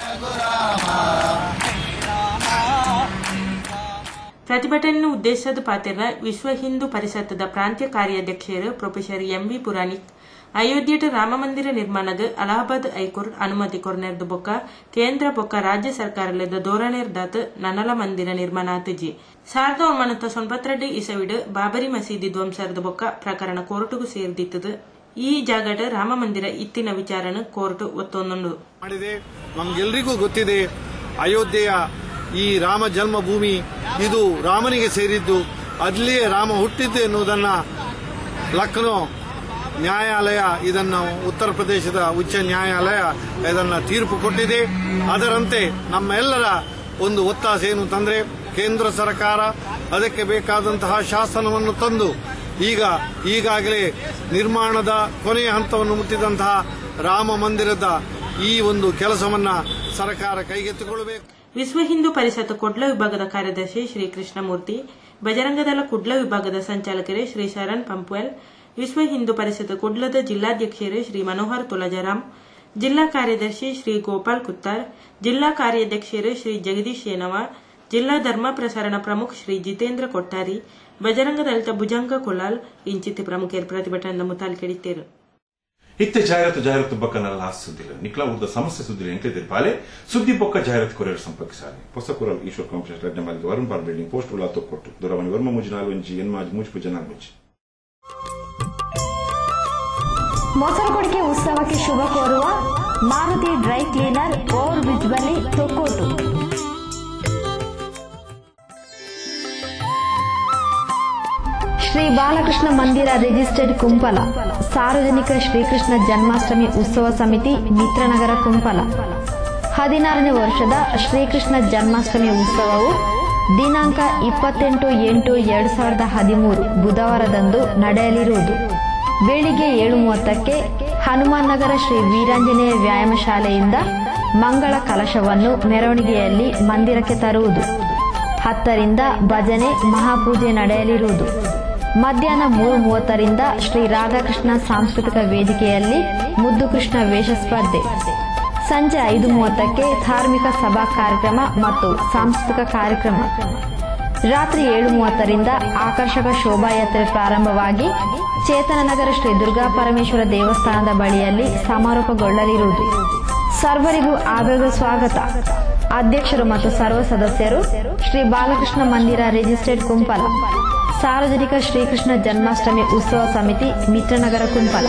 ಪ್ರತಿಭಟನೆ ಉದ್ದೇಶದ ಪಾತ್ರ ವಿಶ್ವ ಹಿಂದೂ ಪರಿಷತ್ತದ ಪ್ರಾಂತ್ಯ ಕಾರ್ಯಾಧ್ಯಕ್ಷರು ಪ್ರೊಫೆಸರ್ ಎಂ ವಿ ಪುರಾಣಿಕ್ ಅಯೋಧ್ಯೆಟ ರಾಮಮಂದಿರ ನಿರ್ಮಾಣಗ ಅಲಹಾಬಾದ್ ಹೈಕೋರ್ಟ್ ಅನುಮತಿ ಕೊರನೆರ್ದು ಬೊಕ್ಕ ಕೇಂದ್ರ ಬೊಕ್ಕ ರಾಜ್ಯ ಸರ್ಕಾರಲದ ಧೋರಣೆರ್ದಾತ್ ನನಲ ಮಂದಿರ ನಿರ್ಮಾಣ ಆತಜಿ ಸಾವಿರದ ಒಂಬೈನೂರ ತೊಂಬತ್ತೆರಡು ಇಸವಿಡ್ ಬಾಬರಿ ಮಸೀದಿ ಧ್ವಂಸರದ ಬೊಕ್ಕ ಪ್ರಕರಣ ಕೋರ್టుಗೂ ಸೇರ್ದಿತ್ತದು ಈ ಜಾಗಟ ರಾಮ ಮಂದಿರ ಇತ್ತಿನ ವಿಚಾರನ ಕೋರ್ಟ್ ಒತ್ತೊಂದುಂಡು ಮಾಡಿದೆ ನಮ್ಗೆಲ್ರಿಗೂ ಗೊತ್ತಿದೆ ಅಯೋಧ್ಯೆಯ ಈ ರಾಮ ಜನ್ಮಭೂಮಿ ಇದು ರಾಮನಿಗೆ ಸೇರಿದ್ದು ಅಲ್ಲಿಯೇ ರಾಮ ಹುಟ್ಟಿದ್ದು ಎನ್ನುವುದನ್ನ ಲಕ್ನೋ ನ್ಯಾಯಾಲಯ ಇದನ್ನು ಉತ್ತರ ಪ್ರದೇಶದ ಉಚ್ಚ ನ್ಯಾಯಾಲಯ ಇದನ್ನ ತೀರ್ಪು ಕೊಟ್ಟಿದೆ ಅದರಂತೆ ನಮ್ಮೆಲ್ಲರ ಒಂದು ಒತ್ತಾಸೆ ಏನು ತಂದ್ರೆ ಕೇಂದ್ರ ಸರ್ಕಾರ ಅದಕ್ಕೆ ಬೇಕಾದಂತಹ ಶಾಸನವನ್ನು ತಂದು ಈಗ ಈಗಾಗಲೇ ನಿರ್ಮಾಣದ ಕೊನೆಯ ಹಂತವನ್ನು ಮುಟ್ಟಿದಂತಹ ರಾಮ ಮಂದಿರದ ಈ ಒಂದು ಕೆಲಸವನ್ನ ಸರ್ಕಾರ ಕೈಗೆತ್ತಿಕೊಳ್ಳಬೇಕು ವಿಶ್ವ ಹಿಂದೂ ಪರಿಷತ್ ಕುಡ್ಲ ವಿಭಾಗದ ಕಾರ್ಯದರ್ಶಿ ಶ್ರೀ ಕೃಷ್ಣಮೂರ್ತಿ ಬಜರಂಗದಳ ಕುಡ್ಲ ವಿಭಾಗದ ಸಂಚಾಲಕರೇ ಶ್ರೀ ಶರಣ್ ಪಂಪ್ವೆಲ್ ವಿಶ್ವ ಹಿಂದೂ ಪರಿಷತ್ ಕುಡ್ಲದ ಜಿಲ್ಲಾಧ್ಯಕ್ಷರು ಶ್ರೀ ಮನೋಹರ್ ತುಲಜರಾಮ್ ಜಿಲ್ಲಾ ಕಾರ್ಯದರ್ಶಿ ಶ್ರೀ ಗೋಪಾಲ್ ಕುತ್ತಾರ್ ಜಿಲ್ಲಾ ಕಾರ್ಯಾಧ್ಯಕ್ಷರು ಶ್ರೀ ಜಗದೀಶ್ ಏನವ ಜಿಲ್ಲಾ ಧರ್ಮ ಪ್ರಸರಣ ಪ್ರಮುಖ ಶ್ರೀ ಜಿತೇಂದ್ರ ಕೊಟ್ಟಾರಿ ಬಜರಂಗ ದಳಿತ ಭುಜಂಗ ಕೊಲಾಲ್ ಇಂಚಿತಿ ಪ್ರಮುಖರು ಪ್ರತಿಭಟನೆಯಿಂದ ಮುತಾಲ್ಕೆಡಿತ್ತೇರು ಇತ್ತೆ ಜಾಹೀರಾತು ಜಾಹೀರಾತು ಬೊಕ್ಕ ನಲ್ಲ ಹಾಸ್ ಸುದ್ದಿಲ್ಲ ನಿಕ್ಲ ಉದ್ದ ಸಮಸ್ಯೆ ಸುದ್ದಿಲ್ಲ ಎಂಕ್ಲೆ ತಿರ್ಪಾಲೆ ಸುದ್ದಿ ಬೊಕ್ಕ ಜಾಹೀರಾತು ಕೊರಿಯರ್ ಸಂಪರ್ಕಿಸಾಲೆ ಹೊಸ ಕುರಲ್ ಈಶ್ವರ್ ಕಾಂಪ್ಲೆಕ್ಸ್ ರಡ್ಡ ಮಾಲಿಗೆ ವರುಣ್ ಪಾಲ್ ಬಿಲ್ಡಿಂಗ್ ಪೋಸ್ಟ್ ಉಲ್ಲಾ ತೊಕ್ಕೊಟ್ಟು ದೂರವಾಣಿ ವರ್ಮ ಮುಜಿ ನಾಲ್ಕು ಒಂಜಿ ಎನ್ಮಾಜಿ ಮೂಜಿ ಪೂಜೆ ನಾಲ್ಕು ಮುಂಜಿ ಮೊಸರುಕೊಡಿಕೆ ಉತ್ಸವಕ್ಕೆ ಶುಭ ಕೋರುವ Maruti dry cleaner over bridge ಬಳಿ ತೊಕ್ಕೋಟು ಶ್ರೀ ಬಾಲಕೃಷ್ಣ ಮಂದಿರ ರಿಜಿಸ್ಟರ್ಡ್ ಕುಂಪಲ ಸಾರ್ವಜನಿಕ ಶ್ರೀಕೃಷ್ಣ ಜನ್ಮಾಷ್ಟಮಿ ಉತ್ಸವ ಸಮಿತಿ ಮಿತ್ರನಗರ ಕುಂಪಲ ಹದಿನಾರನೇ ವರ್ಷದ ಶ್ರೀಕೃಷ್ಣ ಜನ್ಮಾಷ್ಟಮಿ ಉತ್ಸವವು ದಿನಾಂಕ ಇಪ್ಪತ್ತೆಂಟು ಎಂಟು ಎರಡ್ ಸಾವಿರದ ಹದಿಮೂರು ಬುಧವಾರದಂದು ನಡೆಯಲಿರುವುದು ಬೆಳಿಗ್ಗೆ ಏಳು ಮೂವತ್ತಕ್ಕೆ ಹನುಮಾನ್ ನಗರ ಶ್ರೀ ವೀರಾಂಜನೇಯ ವ್ಯಾಯಾಮ ಶಾಲೆಯಿಂದ ಮಂಗಳ ಕಲಶವನ್ನು ಮೆರವಣಿಗೆಯಲ್ಲಿ ಮಂದಿರಕ್ಕೆ ತರುವುದು ಹತ್ತರಿಂದ ಭಜನೆ ಮಹಾಪೂಜೆ ನಡೆಯಲಿರುವುದು ಮಧ್ಯಾಹ್ನ ಮೂರು ಮೂವತ್ತರಿಂದ ಶ್ರೀ ರಾಧಾಕೃಷ್ಣ ಸಾಂಸ್ಕೃತಿಕ ವೇದಿಕೆಯಲ್ಲಿ ಮುದ್ದು ಕೃಷ್ಣ ವೇಷ ಸ್ಪರ್ಧೆ ಸಂಜೆ ಐದು ಮೂವತ್ತಕ್ಕೆ ಧಾರ್ಮಿಕ ಸಭಾ ಕಾರ್ಯಕ್ರಮ ಮತ್ತು ಸಾಂಸ್ಕೃತಿಕ ಕಾರ್ಯಕ್ರಮ ರಾತ್ರಿ ಏಳು ಮೂವತ್ತರಿಂದ ಆಕರ್ಷಕ ಶೋಭಾಯಾತ್ರೆ ಪ್ರಾರಂಭವಾಗಿ ಚೇತನನಗರ ಶ್ರೀ ದುರ್ಗಾ ಪರಮೇಶ್ವರ ದೇವಸ್ಥಾನದ ಬಳಿಯಲ್ಲಿ ಸಮಾರೋಪಗೊಳ್ಳಲಿರುವುದು ಸರ್ವರಿಗೂ ಆದರದ ಸ್ವಾಗತ ಅಧ್ಯಕ್ಷರು ಮತ್ತು ಸರ್ವ ಸದಸ್ಯರು ಶ್ರೀ ಬಾಲಕೃಷ್ಣ ಮಂದಿರ ರಿಜಿಸ್ಟರ್ಡ್ ಕುಂಪಲ ಸಾರ್ವಜನಿಕ ಶ್ರೀಕೃಷ್ಣ ಜನ್ಮಾಷ್ಟಮಿ ಉತ್ಸವ ಸಮಿತಿ ಮಿತ್ರನಗರ ಕುಂಪಲ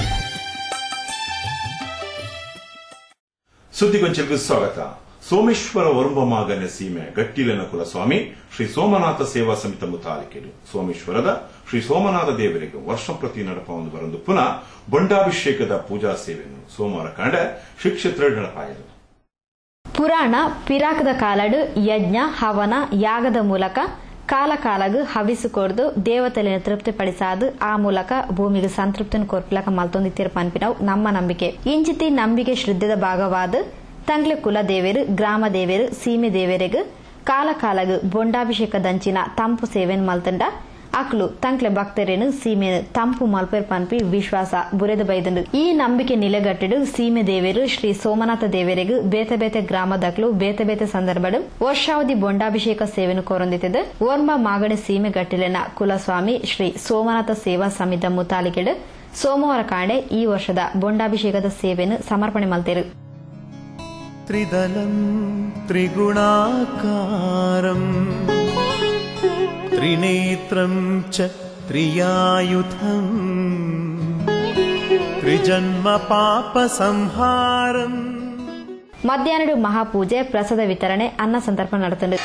ಸುದ್ದಿಗೊಂಚಲ್ಗೂ ಸ್ವಾಗತ ಸೋಮೇಶ್ವರ ವರುಂಬಮಾಗನ ಸೀಮೆ ಗಟ್ಟಿಲನ ಕುಲಸ್ವಾಮಿ ಶ್ರೀ ಸೋಮನಾಥ ಸೇವಾ ಸಮಿತ ಮುತಾಲಿಕೆಡು ಸೋಮೇಶ್ವರದ ಶ್ರೀ ಸೋಮನಾಥ ದೇವರಿಗೆ ವರ್ಷ ಪ್ರತಿ ನಡಪವನ್ನು ಬರಂದು ಪುನಃ ಬಂಡಾಭಿಷೇಕದ ಪೂಜಾ ಸೇವೆಯನ್ನು ಸೋಮವಾರ ಕಂಡ ಶಿಕ್ಷತ್ರ ನಡಪಾಯರು ಪುರಾಣ ಪಿರಾಕದ ಕಾಲಡು ಯಜ್ಞ ಹವನ ಯಾಗದ ಮೂಲಕ ಕಾಲ ಕಾಲಗು ಹವಿಸು ಕೊಡ್ದು ದೇವತೆಲಿನ ತೃಪ್ತಿಪಡಿಸಾದು ಆ ಮೂಲಕ ಭೂಮಿಗೆ ಸಂತೃಪ್ತಿನ ಕೊರ್ಪಿಲಕ ಮಲ್ತೊಂದಿತ್ತಿರ ಪನ್ಪಿನವು ನಮ್ಮ ನಂಬಿಕೆ ಇಂಚಿತಿ ನಂಬಿಕೆ ಶ್ರದ್ಧೆದ ಭಾಗವಾದ ತಂಗ್ಲೆ ಕುಲ ದೇವೇರು ಗ್ರಾಮ ದೇವೇರು ಸೀಮೆ ದೇವೇರೆಗು ಕಾಲ ಕಾಲಗು ಬೊಂಡಾಭಿಷೇಕ ದಂಚಿನ ತಂಪು ಸೇವೆನ್ ಮಲ್ತಂಡ ಅಕ್ಲು ತಂಕ್ಲೆ ಭಕ್ತರೇನು ಸೀಮೆ ತಂಪು ಮಲ್ಪೇರ್ ಪನ್ಪಿ ವಿಶ್ವಾಸ ಬುರೆದ ಬೈದಂಡು ಈ ನಂಬಿಕೆ ನಿಲೆಗಟ್ಟಿಡು ಸೀಮೆ ದೇವೇರು ಶ್ರೀ ಸೋಮನಾಥ ದೇವರಿಗೂ ಬೇತೆ ಬೇತೆ ಗ್ರಾಮದಕ್ಲು ಬೇತೆ ಬೇತೆ ಸಂದರ್ಭಡು ವರ್ಷಾವಧಿ ಬೊಂಡಾಭಿಷೇಕ ಸೇವೆನು ಕೋರೊಂದಿತ್ತಿದ್ದು ಓರ್ಮ ಮಾಗಣಿ ಸೀಮೆ ಗಟ್ಟಿಲಿನ ಕುಲಸ್ವಾಮಿ ಶ್ರೀ ಸೋಮನಾಥ ಸೇವಾ ಸಮಿತ ಮುತಾಲಿಕೆಡು ಸೋಮವಾರ ಕಾಂಡೆ ಈ ವರ್ಷದ ಬೊಂಡಾಭಿಷೇಕದ ಸೇವೆಯನ್ನು ಸಮರ್ಪಣೆ ಮಲ್ತೇರು त्रिदलम् त्रिगुणाकारम् त्रिनेत्रम् च त्रियायुधम् त्रिजन्मपापसंहारम् ಮಧ್ಯಾಹ್ನಡು ಮಹಾಪೂಜೆ ಪ್ರಸಾದ ವಿತರಣೆ ಅನ್ನ ಸಂತರ್ಪಣೆ ನಡೆತಂಡು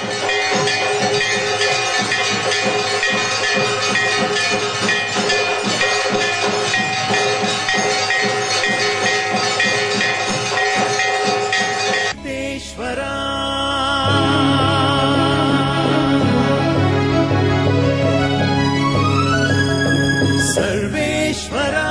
सिद्धेश्वरा सर्वेश्वरा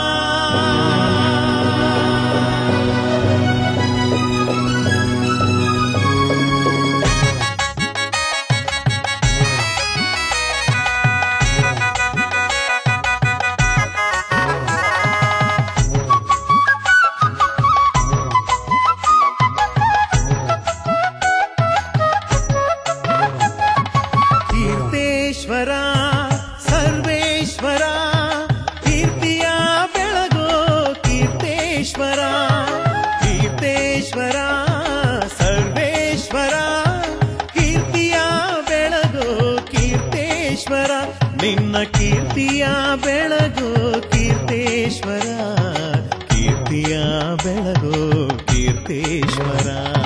कीर्तेश्वरा सर्वेश्वरा कीर्तिया बेळगो कीर्तेश्वरा कीर्तेश्वरा सर्वेश्वरा कीर्तिया ಬೆಳಗೋ ಕೀರ್ತೇಶ್ವರ ನಿನ್ನ ಕೀರ್ತಿಯ ಬೆಳಗೋ ಕೀರ್ತೇಶ್ವರ ಕೀರ್ತಿಯ ಬೆಳಗೋ ಕೀರ್ತೇಶ್ವರ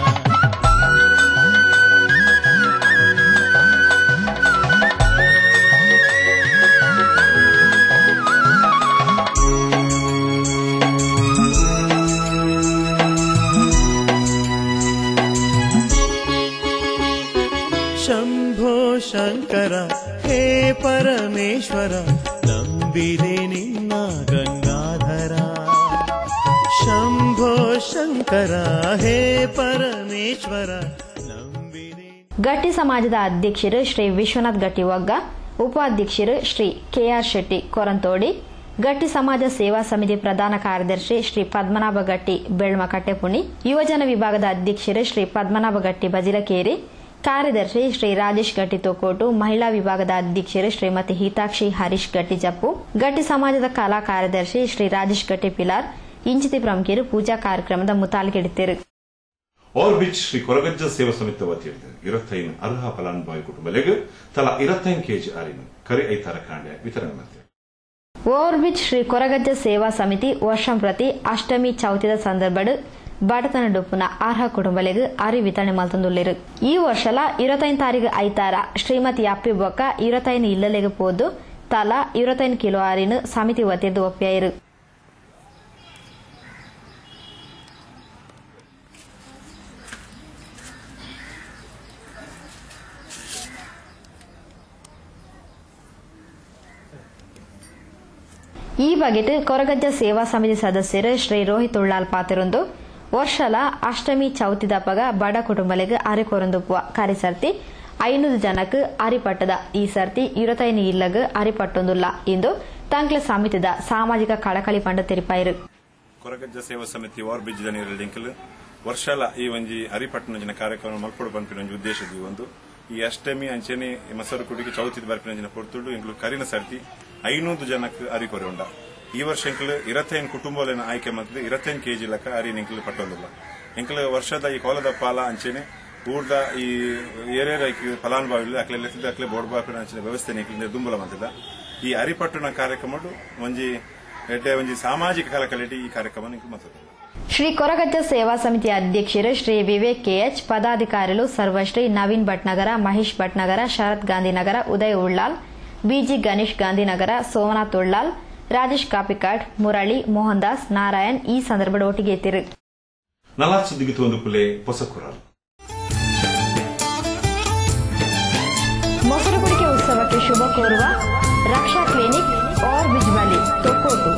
ಶಂಭೋ ಶಂಕರ ಹೇ ಪರಮೇಶ್ವರ ನಂಬಿದೆ ನಿನ್ನ ಗಂಗಾಧರ ಶಂಭೋ ಶಂಕರ ಹೇ ಪರಮೇಶ್ವರ ಗಟ್ಟಿ ಸಮಾಜದ ಅಧ್ಯಕ್ಷರು ಶ್ರೀ ವಿಶ್ವನಾಥ್ ಗಟ್ಟಿ ಒಗ್ಗ ಉಪಾಧ್ಯಕ್ಷರು ಶ್ರೀ ಕೆಆರ್ ಶೆಟ್ಟಿ ಕೊರಂತೋಡಿ ಗಟ್ಟಿ ಸಮಾಜ ಸೇವಾ ಸಮಿತಿ ಪ್ರಧಾನ ಕಾರ್ಯದರ್ಶಿ ಶ್ರೀ ಪದ್ಮನಾಭ ಗಟ್ಟಿ ಬೆಳ್ಮ ಕಟ್ಟೆಪುಣಿ ಯುವಜನ ವಿಭಾಗದ ಅಧ್ಯಕ್ಷರು ಶ್ರೀ ಪದ್ಮನಾಭ ಗಟ್ಟಿ ಬಜಿಲಕೇರಿ ಕಾರ್ಯದರ್ಶಿ ಶ್ರೀ ರಾಜೇಶ್ ಗಟ್ಟಿ ತೋಕೋಟು ಮಹಿಳಾ ವಿಭಾಗದ ಅಧ್ಯಕ್ಷರು ಶ್ರೀಮತಿ ಹಿತಾಕ್ಷಿ ಹರೀಶ್ ಗಟ್ಟಿ ಜಪ್ಪು ಗಟ್ಟಿ ಸಮಾಜದ ಕಲಾ ಕಾರ್ಯದರ್ಶಿ ಶ್ರೀ ರಾಜೇಶ್ ಗಟ್ಟಿ ಪಿಲಾರ್ ಇಂಚಿತಿ ಪ್ರಮುಖರು ಪೂಜಾ ಕಾರ್ಯಕ್ರಮದ ಮುತಾಲ್ಗೆಡಿತರು ಆರ್ಬಿಟ್ ಶ್ರೀ ಕೊರಗಜ್ಜ ಸೇವಾ ಸಮಿತಿ ವತಿಯಿಂದ ಇರತ್ತೈನ್ ಅರ್ಹ ಫಲಾನುಭವಿ ಕುಟುಂಬಗಳಿಗೆ ತಲಾ ಇರತ್ತೈನ್ ಕೆಜಿ ಆರಿನ ಕರಿ ಐತಾರ ಕಾಂಡೆ ವಿತರಣೆ ಮಾಡ್ತಾರೆ ಓವರ್ಬಿಚ್ ಶ್ರೀ ಕೊರಗಜ್ಜ ಸೇವಾ ಸಮಿತಿ ವರ್ಷಂ ಪ್ರತಿ ಅಷ್ಟಮಿ ಚೌತಿದ ಸಂದರ್ಭಡ್ ಬಡತನ ಡೊಪ್ಪುನ ಅರ್ಹ ಕುಟುಂಬಲೆಗ್ ಅರಿ ವಿತರಣೆ ಮಲ್ತಂದುಲ್ಲೆರು ಈ ವರ್ಷಲ ಇರತೈನ್ ತಾರೀಕು ಐತಾರ ಶ್ರೀಮತಿ ಅಪ್ಪಿ ಬೊಕ್ಕ ಇರತೈನ್ ಇಲ್ಲಲೆಗ್ ಪೋದು ತಲಾ ಇರತೈನ್ ಕಿಲೋ ಆರಿನ ಸಮಿತಿ ವತಿರ್ದು ಒಪ್ಪಿಯಾಯಿರು ಈ ಬಗೆಟ್ ಕೊರಗಜ್ಜ ಸೇವಾ ಸಮಿತಿ ಸದಸ್ಯರು ಶ್ರೀ ರೋಹಿತ್ ಉಳ್ಳಾಲ್ ಪಾತಿರೊಂದು ವರ್ಷಲ ಅಷ್ಟಮಿ ಚೌತಿ ದಪ್ಪಗ ಬಡ ಕುಟುಂಬಲಿಗೆ ಅರೆ ಕೊರೊಂದುಪ್ಪುವ ಕರಿಸರ್ತಿ ಐನೂರು ಜನಕ್ ಅರಿಪಟ್ಟದ ಈ ಸರ್ತಿ ಇರತೈನು ಇಲ್ಲಗ್ ಅರಿಪಟ್ಟೊಂದುಲ್ಲ ಎಂದು ತಂಕ್ಲ ಸಮಿತಿದ ಸಾಮಾಜಿಕ ಕಳಕಳಿ ಪಂಡ ತೆರಿಪಾಯಿರು ಕೊರಗಜ್ಜ ಸೇವಾ ಸಮಿತಿ ಆರ್ಬಿಟ್ ಜನರ ಲಿಂಕಲ್ ವರ್ಷಲ ಈ ಒಂಜಿ ಅರಿಪಟ್ಟಣ ಜನ ಕಾರ್ಯಕ್ರಮ ಮಲ್ಪಡು ಪಂಪಿನ ಒಂಜಿ ಉದ್ದೇಶದ ಒಂದು ಈ ಅಷ್ಟಮಿ ಅಂಚೆನೆ ಮಸರು ಕುಡಿಗೆ ಚೌತಿದ ಬರ್ಪಿನ ಜನ ಪೊರ್ತುಡು ಇಂಕ್ಲು ಕರಿನ ಸರ್ತಿ ಐನೂರು ಜನಕ್ಕೆ ಅರಿಕೊರೆ ಉಂಡ ಈ ವರ್ಷ ಇಂಕ್ಲು ಇರತ್ತೈನ್ ಕುಟುಂಬಗಳನ್ನು ಆಯ್ಕೆ ಮಾಡಿದ್ರೆ ಇರತ್ತೈನ್ ಕೆಜಿ ಲೆಕ್ಕ ಅರಿ ಇಂಕ್ಲು ಪಟ್ಟೊಂದಿಲ್ಲ ಇಂಕ್ಲು ವರ್ಷದ ಈ ಕೋಲದ ಪಾಲ ಅಂಚೆನೆ ಊರ್ದ ಈ ಏರಿಯಾದ ಫಲಾನುಭವಿ ಅಕ್ಲೆ ಅಕ್ಲೆ ಬೋರ್ಡ್ ಬಾಪಿನ ಅಂಚಿನ ವ್ಯವಸ್ಥೆ ನಿಕ್ಲಿಂದ ದುಂಬಲ ಮಂತಿದ ಈ ಅರಿಪಟ್ಟಣ ಕಾರ್ಯಕ್ರಮ ಒಂಜಿ ಎಡ್ಡೆ ಒಂಜಿ ಸಾಮಾಜಿಕ ಕಲಕಲಿಟಿ ಈ ಕಾರ್ಯಕ್ರಮ ನಿಂಕು ಮತ್ತದ ಶ್ರೀ ಕೊರಗಜ್ಜ ಸೇವಾ ಸಮಿತಿ ಅಧ್ಯಕ್ಷರು ಶ್ರೀ ವಿವೇಕ್ ಕೆಎಚ್ ಪದಾಧಿಕಾರಿಗಳು ಸರ್ವಶ್ರೀ ನವೀನ್ ಭಟ್ನಗರ ಮಹೇಶ್ ಭಟ್ನಗರ ಶರತ್ ಗಾಂಧಿನಗರ ಉದಯ್ ಉಳ್ಳಾಲ್ ಬಿಜಿ ಗಣೇಶ್ ಗಾಂಧಿನಗರ ಸೋಮನಾಥ್ ಉಳ್ಳಾಲ್ ರಾಜೇಶ್ ಕಾಪಿಕಾಡ್ ಮುರಳಿ ಮೋಹನ್ ದಾಸ್ ನಾರಾಯಣ್ ಈ ಸಂದರ್ಭದ ಒಟ್ಟಿಗೆ ಎತ್ತಿರು ನಲಾತ್ ಸುದ್ದಿಗೆ ಒಂದು ಕುಲೆ ಹೊಸಕುರಲ್ ಮೊಸರು ಕುಡಿಕೆ ಉತ್ಸವಕ್ಕೆ ಶುಭ ಕೋರುವ ರಕ್ಷಾ ಕ್ಲಿನಿಕ್ ಆರ್ ಬಿಜ್ಬಲಿ ತೊಕ್ಕೋಟು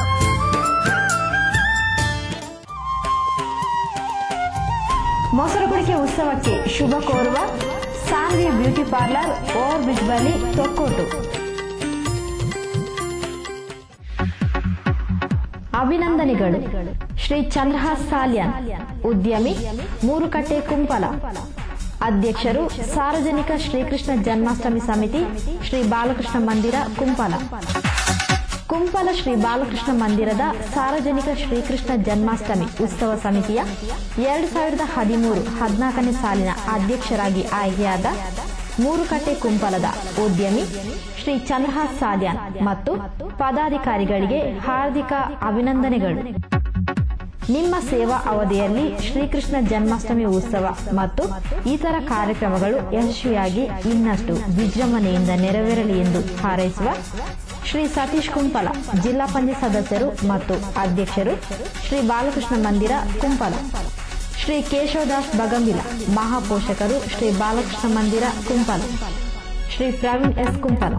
ಮೊಸರು ಕುಡಿಕೆ ಉತ್ಸವಕ್ಕೆ ಶುಭ ಕೋರುವ Sanvi beauty parlour over bridge ಬಳಿ ತೊಕ್ಕೋಟು ಅಭಿನಂದನೆಗಳು ಶ್ರೀ ಚಂದ್ರಹಾಸ್ ಸಾಲ್ಯಾನ್ ಉದ್ಯಮಿ ಮೂರುಕಟ್ಟೆ ಕುಂಪಲ ಅಧ್ಯಕ್ಷರು ಸಾರ್ವಜನಿಕ ಶ್ರೀಕೃಷ್ಣ ಜನ್ಮಾಷ್ಟಮಿ ಸಮಿತಿ ಶ್ರೀ ಬಾಲಕೃಷ್ಣ ಮಂದಿರ ಕುಂಪಲ ಕುಂಪಲ ಶ್ರೀ ಬಾಲಕೃಷ್ಣ ಮಂದಿರದ ಸಾರ್ವಜನಿಕ ಶ್ರೀಕೃಷ್ಣ ಜನ್ಮಾಷ್ಟಮಿ ಉತ್ಸವ ಸಮಿತಿಯ ಎರಡು ಸಾವಿರದ ಹದಿಮೂರು ಹದಿನಾಲ್ಕನೇ ಸಾಲಿನ ಅಧ್ಯಕ್ಷರಾಗಿ ಆಯ್ಕೆಯಾದ ಮೂರುಕಟ್ಟೆ ಕುಂಪಲದ ಉದ್ಯಮಿ ಶ್ರೀ ಚಂದ್ರಹಾಸ್ ಸಾದ್ಯಾನ್ ಮತ್ತು ಪದಾಧಿಕಾರಿಗಳಿಗೆ ಹಾರ್ದಿಕ ಅಭಿನಂದನೆಗಳು ನಿಮ್ಮ ಸೇವಾ ಅವಧಿಯಲ್ಲಿ ಶ್ರೀಕೃಷ್ಣ ಜನ್ಮಾಷ್ಟಮಿ ಉತ್ಸವ ಮತ್ತು ಇತರ ಕಾರ್ಯಕ್ರಮಗಳು ಯಶಸ್ವಿಯಾಗಿ ಇನ್ನಷ್ಟು ವಿಜೃಂಭಣೆಯಿಂದ ನೆರವೇರಲಿ ಎಂದು ಹಾರೈಸುವ ಶ್ರೀ ಸತೀಶ್ ಕುಂಪಲ ಜಿಲ್ಲಾ ಪಂಚಾಯತ್ ಸದಸ್ಯರು ಮತ್ತು ಅಧ್ಯಕ್ಷರು ಶ್ರೀ ಬಾಲಕೃಷ್ಣ ಮಂದಿರ ಕುಂಪಲ ಶ್ರೀ ಕೇಶವದಾಸ್ ಬಗಂಬಿಲ ಮಹಾಪೋಷಕರು ಶ್ರೀ ಬಾಲಕೃಷ್ಣ ಮಂದಿರ ಕುಂಪಲ ಶ್ರೀ ಪ್ರವೀಣ್ ಎಸ್ ಕುಂಪಲ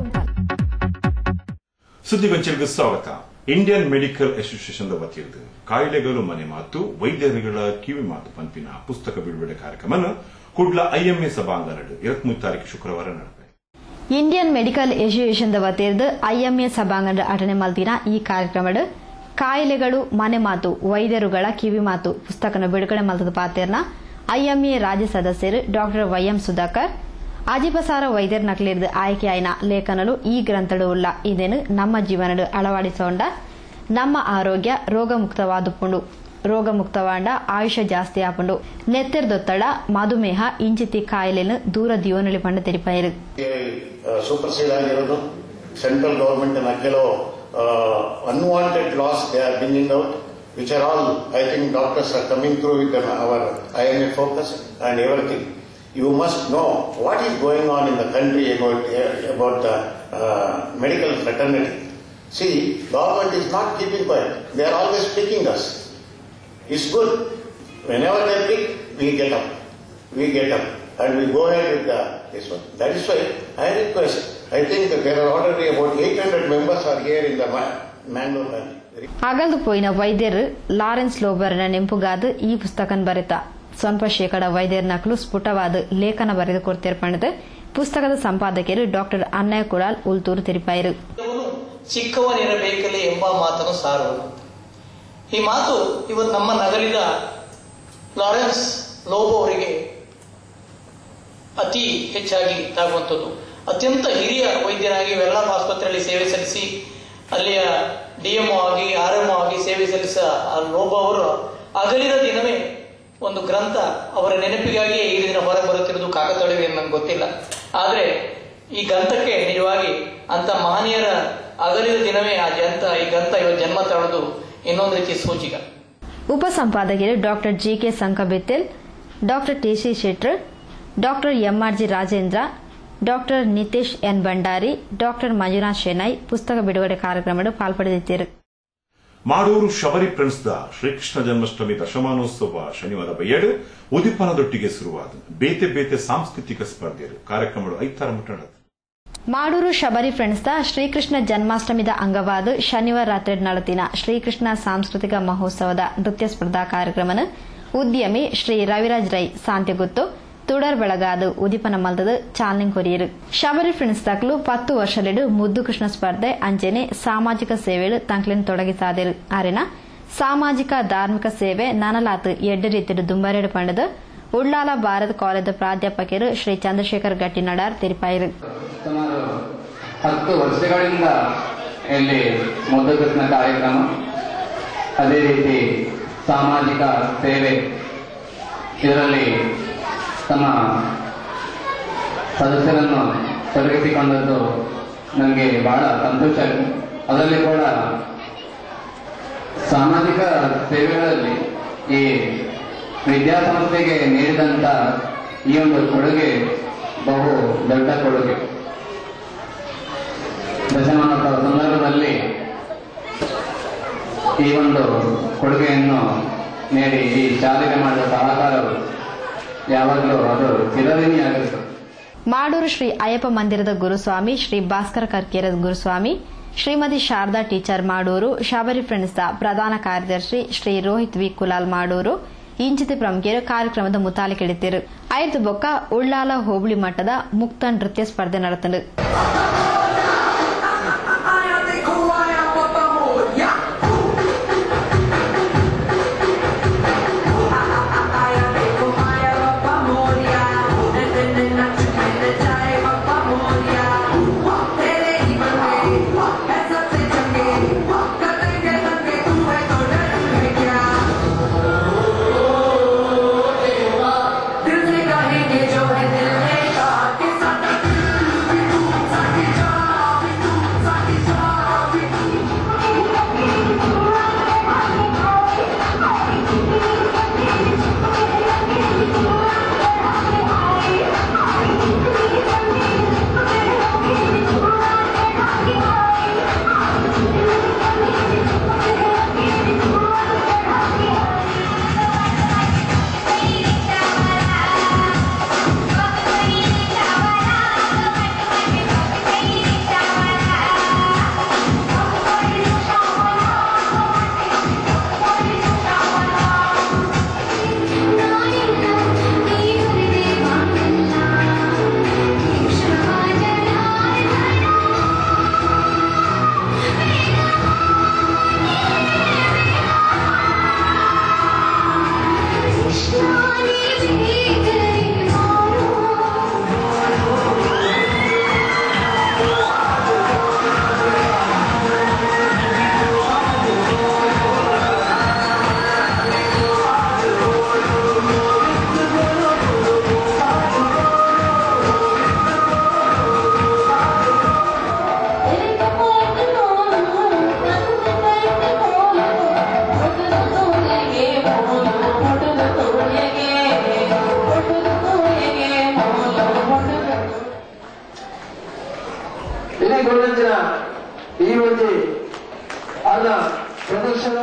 ಸುದ್ದಿಗೊಂಚಲಿಗೆ ಸ್ವಾಗತ ಇಂಡಿಯನ್ ಮೆಡಿಕಲ್ ಅಸೋಸಿಯೇಷನ್ ವತಿಯಿಂದ ಕಾಯಿಲೆಗಳು ಮನೆ ಮಾತು ವೈದ್ಯರುಗಳ ಕಿವಿ ಮಾತು ಪಂಪಿನ ಪುಸ್ತಕ ಬಿಡುಗಡೆ ಕಾರ್ಯಕ್ರಮ ಕುಡ್ಲ ಐಎಂಎ ಸಭಾಂಗಣ ಇರತ್ಮೂರು ತಾರೀಕು ಶುಕ್ರವಾರ ನಡೆದಿದೆ ಇಂಡಿಯನ್ ಮೆಡಿಕಲ್ ಅಸೋಸಿಯೇಷನ್ ವತಿಯಿಂದ ಐಎಂಎ ಸಭಾಂಗಣದ ಅಟನೆ ಮಲ್ತಿನ ಈ ಕಾರ್ಯಕ್ರಮದ ಕಾಯಿಲೆಗಳು ಮನೆ ಮಾತು ವೈದ್ಯರುಗಳ ಕಿವಿ ಮಾತು ಪುಸ್ತಕನ ಬಿಡುಗಡೆ ಮಲ್ತದ ಪಾತೆರ್ನ ಐಎಂಎ ರಾಜ್ಯ ಸದಸ್ಯರು ಡಾಕ್ಟರ್ ವೈಎಂ ಸುಧಾಕರ್ ಅಜಿಪಸಾರ ವೈದ್ಯರ್ ನಕಲಿರ್ದ ಆಯ್ಕೆಯಾಯಿನ ಲೇಖನಲು ಈ ಗ್ರಂಥಡು ಉಳ್ಳ ಇದೇನು ನಮ್ಮ ಜೀವನಡು ಅಳವಡಿಸೋಂಡ ನಮ್ಮ ಆರೋಗ್ಯ ರೋಗಮುಕ್ತವಾದುಪುಂಡು ರೋಗಮುಕ್ತವಾಂಡ ಆಯುಷ್ಯ ಜಾಸ್ತಿ ಆಪುಂಡು ನೆತ್ತಿರ್ದೊತ್ತಡ ಮಧುಮೇಹ ಇಂಚಿತಿ ಕಾಯಿಲೆನು ದೂರ ದಿಯೋನಳಿ ಪಂಡ ತೆರಿಪಾಯಿರು ಸೂಪರ್ಸೀಡ್ ಆಗಿರೋದು ಸೆಂಟ್ರಲ್ ಗವರ್ಮೆಂಟ್ ಕೆಲವು unwanted laws they are bringing out which are all I think doctors are coming through with our I M A focus and everything you must know what is going on in the country about, about the uh, medical fraternity. See, government is not keeping quiet. They are always picking us. It's good. Whenever they pick, we get up. We get up. And we go ahead with the, this one. That is why I request, I think that there are already about 800 members are here in the Ma- Mangalore Valley. ಅಗಲ್ದು ಪೋಯಿನ ವೈದ್ಯರು ಲಾರೆನ್ಸ್ ಲೋಬರ್ನ ನೆಂಪುಗಾದ ಈ ಪುಸ್ತಕನ್ ಬರೆತ ಸ್ವಲ್ಪ ಶೇಕಡ ವೈದ್ಯರ ನಕಲು ಸ್ಫುಟವಾದ ಲೇಖನ ಬರೆದು ಕೊಡ್ತಿರ್ಪಣದ ಪುಸ್ತಕದ ಸಂಪಾದಕಿಯರು ಡಾಕ್ಟರ್ ಅನ್ನಯ್ಯ ಕುಡಾಲ್ ಉಲ್ತೂರು ತಿರುಪಾಯಿರು ಚಿಕ್ಕವನಿರಬೇಕಲೆ ಎಂಬ ಮಾತನ್ನು ಸಾರುವುದು ಈ ಮಾತು ಇವತ್ತು ನಮ್ಮ ನಗಲಿದ ಲಾರೆನ್ಸ್ ಲೋಬೋ ಅವರಿಗೆ ಅತಿ ಹೆಚ್ಚಾಗಿ ತಾಗುವಂಥದ್ದು ಅತ್ಯಂತ ಹಿರಿಯ ವೈದ್ಯರಾಗಿ ವೆಲ್ಲಾಪ್ ಆಸ್ಪತ್ರೆಯಲ್ಲಿ ಸೇವೆ ಸಲ್ಲಿಸಿ ಅಲ್ಲಿಯ ಡಿಎಂಒ ಆಗಿ ಆರ್ ಎಂ ಆಗಿ ಸೇವೆ ಸಲ್ಲಿಸ ಲೋಬ ಅವರು ಅಗಲಿದ ದಿನವೇ ಒಂದು ಗ್ರಂಥ ಅವರ ನೆನಪಿಗಾಗಿಯೇ ಈ ದಿನ ಹೊರ ಬರುತ್ತಿರುವುದು ಕಾಕತಾಳೀಯ ನಂಗೆ ಗೊತ್ತಿಲ್ಲ ಆದರೆ ಈ ಗ್ರಂಥಕ್ಕೆ ನಿಜವಾಗಿ ಅಂತ ಮಹನೀಯರ ಅಗಲಿದ ದಿನವೇ ಆ ಜಂತ ಈ ಗ್ರಂಥ ಇವತ್ತು ಜನ್ಮ ತಾಳೋದು ಇನ್ನೊಂದು ರೀತಿ ಸೂಚಿಕ ಉಪಸಂಪಾದಕರು doctor GK Sankabettal doctor TC ಶೆಟ್ರ್ doctor MRG Rajendra doctor Nitesh N Bhandari doctor Manjunath Shenoy ಪುಸ್ತಕ ಬಿಡುಗಡೆ ಕಾರ್ಯಕ್ರಮದಲ್ಲಿ ಪಾಲ್ಪಡೆದಿದ್ದರು ಮಾಡೂರು ಶಬರಿ ಫ್ರೆಂಡ್ಸ್ದ ಶ್ರೀಕೃಷ್ಣ ಜನ್ಮಾಷ್ಟಮಿ ದಶಮಾನೋತ್ಸವ ಶನಿವಾರ ಬಯ್ಯಡು ಉದಿಪನದೊಟ್ಟಿಗೆ ಶುರುವಾದ ಬೇತೆ ಬೇತೆ ಸಾಂಸ್ಕೃತಿಕ ಸ್ಪರ್ಧೆಗಳು ಕಾರ್ಯಕ್ರಮಗಳು ಐತಾರ ಮುಟ್ಟಣದು ಮಾಡೂರು ಶಬರಿ ಫ್ರೆಂಡ್ಸ್ದ ಶ್ರೀಕೃಷ್ಣ ಜನ್ಮಾಷ್ಟಮಿದ ಅಂಗವಾದ ಶನಿವಾರ ರಾತ್ರಿ ನಡತಿನ ಶ್ರೀಕೃಷ್ಣ ಸಾಂಸ್ಕೃತಿಕ ಮಹೋತ್ಸವದ ನೃತ್ಯ ಸ್ಪರ್ಧಾ ಕಾರ್ಯಕ್ರಮನ ಉದ್ಯಮಿ ಶ್ರೀ ರವಿರಾಜ್ ರೈ ಸಾಂತ್ಯಗುತ್ತು തുടർ ಬೆಳಗಾದು ಉದಿಪನ ಮಲ್ದದ ಚಾಲನೆ ಕೊರಿಯರು ಶಬರಿ ಫ್ರೆಂಡ್ಸ್ ತಕ್ಲು ಪತ್ತು ವರ್ಷಲೆಡು ಮುದ್ದು ಕೃಷ್ಣ ಸ್ಪರ್ಧೆ ಅಂಚನೆ ಸಾಮಾಜಿಕ ಸೇವೆಗಳು ತಂಕ್ಲೆನ್ ತೊಡಗಿಸಾದರು ಆರೆನ ಸಾಮಾಜಿಕ ಧಾರ್ಮಿಕ ಸೇವೆ ನನಲಾತ್ ಎಡ್ಡು ರೀತಿಯ ದುಂಬರೆಡು ಪಂಡದ ಉಳ್ಳಾಲ ಭಾರತ್ ಕಾಲೇಜ್ ಪ್ರಾಧ್ಯಾಪಕರು ಶ್ರೀ ಚಂದ್ರಶೇಖರ್ ಗಟ್ಟಿ ನಡಾರ್ ತೆರಿಪಾಯಿರು ಸುಮಾರು ಹತ್ತು ವರ್ಷಗಳಿಂದ ಇಲ್ಲಿ ಮುದ್ದಕೃಷ್ಣ ಕಾರ್ಯಕ್ರಮ ಅದೇ ರೀತಿ ಸಾಮಾಜಿಕ ಸೇವೆ ಇದರಲ್ಲಿ ತಮ್ಮ ಸದಸ್ಯರನ್ನು ತೊಡಗಿಸಿಕೊಂಡದ್ದು ನನಗೆ ಬಹಳ ಸಂತೋಷ ಆಗಿದೆ ಅದರಲ್ಲಿ ಕೂಡ ಸಾಮಾಜಿಕ ಸೇವೆಗಳಲ್ಲಿ ಈ ವಿದ್ಯಾಸಂಸ್ಥೆಗೆ ನೀಡಿದಂತ ಈ ಒಂದು ಕೊಡುಗೆ ಬಹು ದೊಡ್ಡ ಕೊಡುಗೆ ದಶಮಾನೋತ್ಸವ ಸಂದರ್ಭದಲ್ಲಿ ಈ ಒಂದು ಕೊಡುಗೆಯನ್ನು ನೀಡಿ ಈ ಶಾಲೆಗೆ ಮಾಡಿದ ಸಹಕಾರವು ಯಾವಾಗಲೂ ಅದು ಚಿರಋಣಿಯಾಗಿರುತ್ತದೆ ಮಾಡೂರು ಶ್ರೀ ಅಯ್ಯಪ್ಪ ಮಂದಿರದ ಗುರುಸ್ವಾಮಿ ಶ್ರೀ ಭಾಸ್ಕರ ಕರ್ಕೇರದ ಗುರುಸ್ವಾಮಿ ಶ್ರೀಮತಿ ಶಾರದಾ ಟೀಚರ್ ಮಾಡೂರು ಶಬರಿ ಫ್ರೆಂಡ್ಸ್ದ ಪ್ರಧಾನ ಕಾರ್ಯದರ್ಶಿ ಶ್ರೀ ರೋಹಿತ್ ವಿ ಕುಲಾಲ್ ಮಾಡೂರು ಇಂಚಿತ ಪ್ರಮುಖರು ಕಾರ್ಯಕ್ರಮದ ಮುತಾಲಿ ಕೆಡಿತಿರು ಐದು ಬೊಕ್ಕ ಉಳ್ಳಾಲ ಹೋಬಳಿ ಮಟ್ಟದ ಮುಕ್ತ ನೃತ್ಯ ಸ್ಪರ್ಧೆ ನಡೆತಂಡು ಇಡೀ ಗುರುವಂತಿನ ಈ ಒಂದು ಆದ ಪ್ರದರ್ಶನ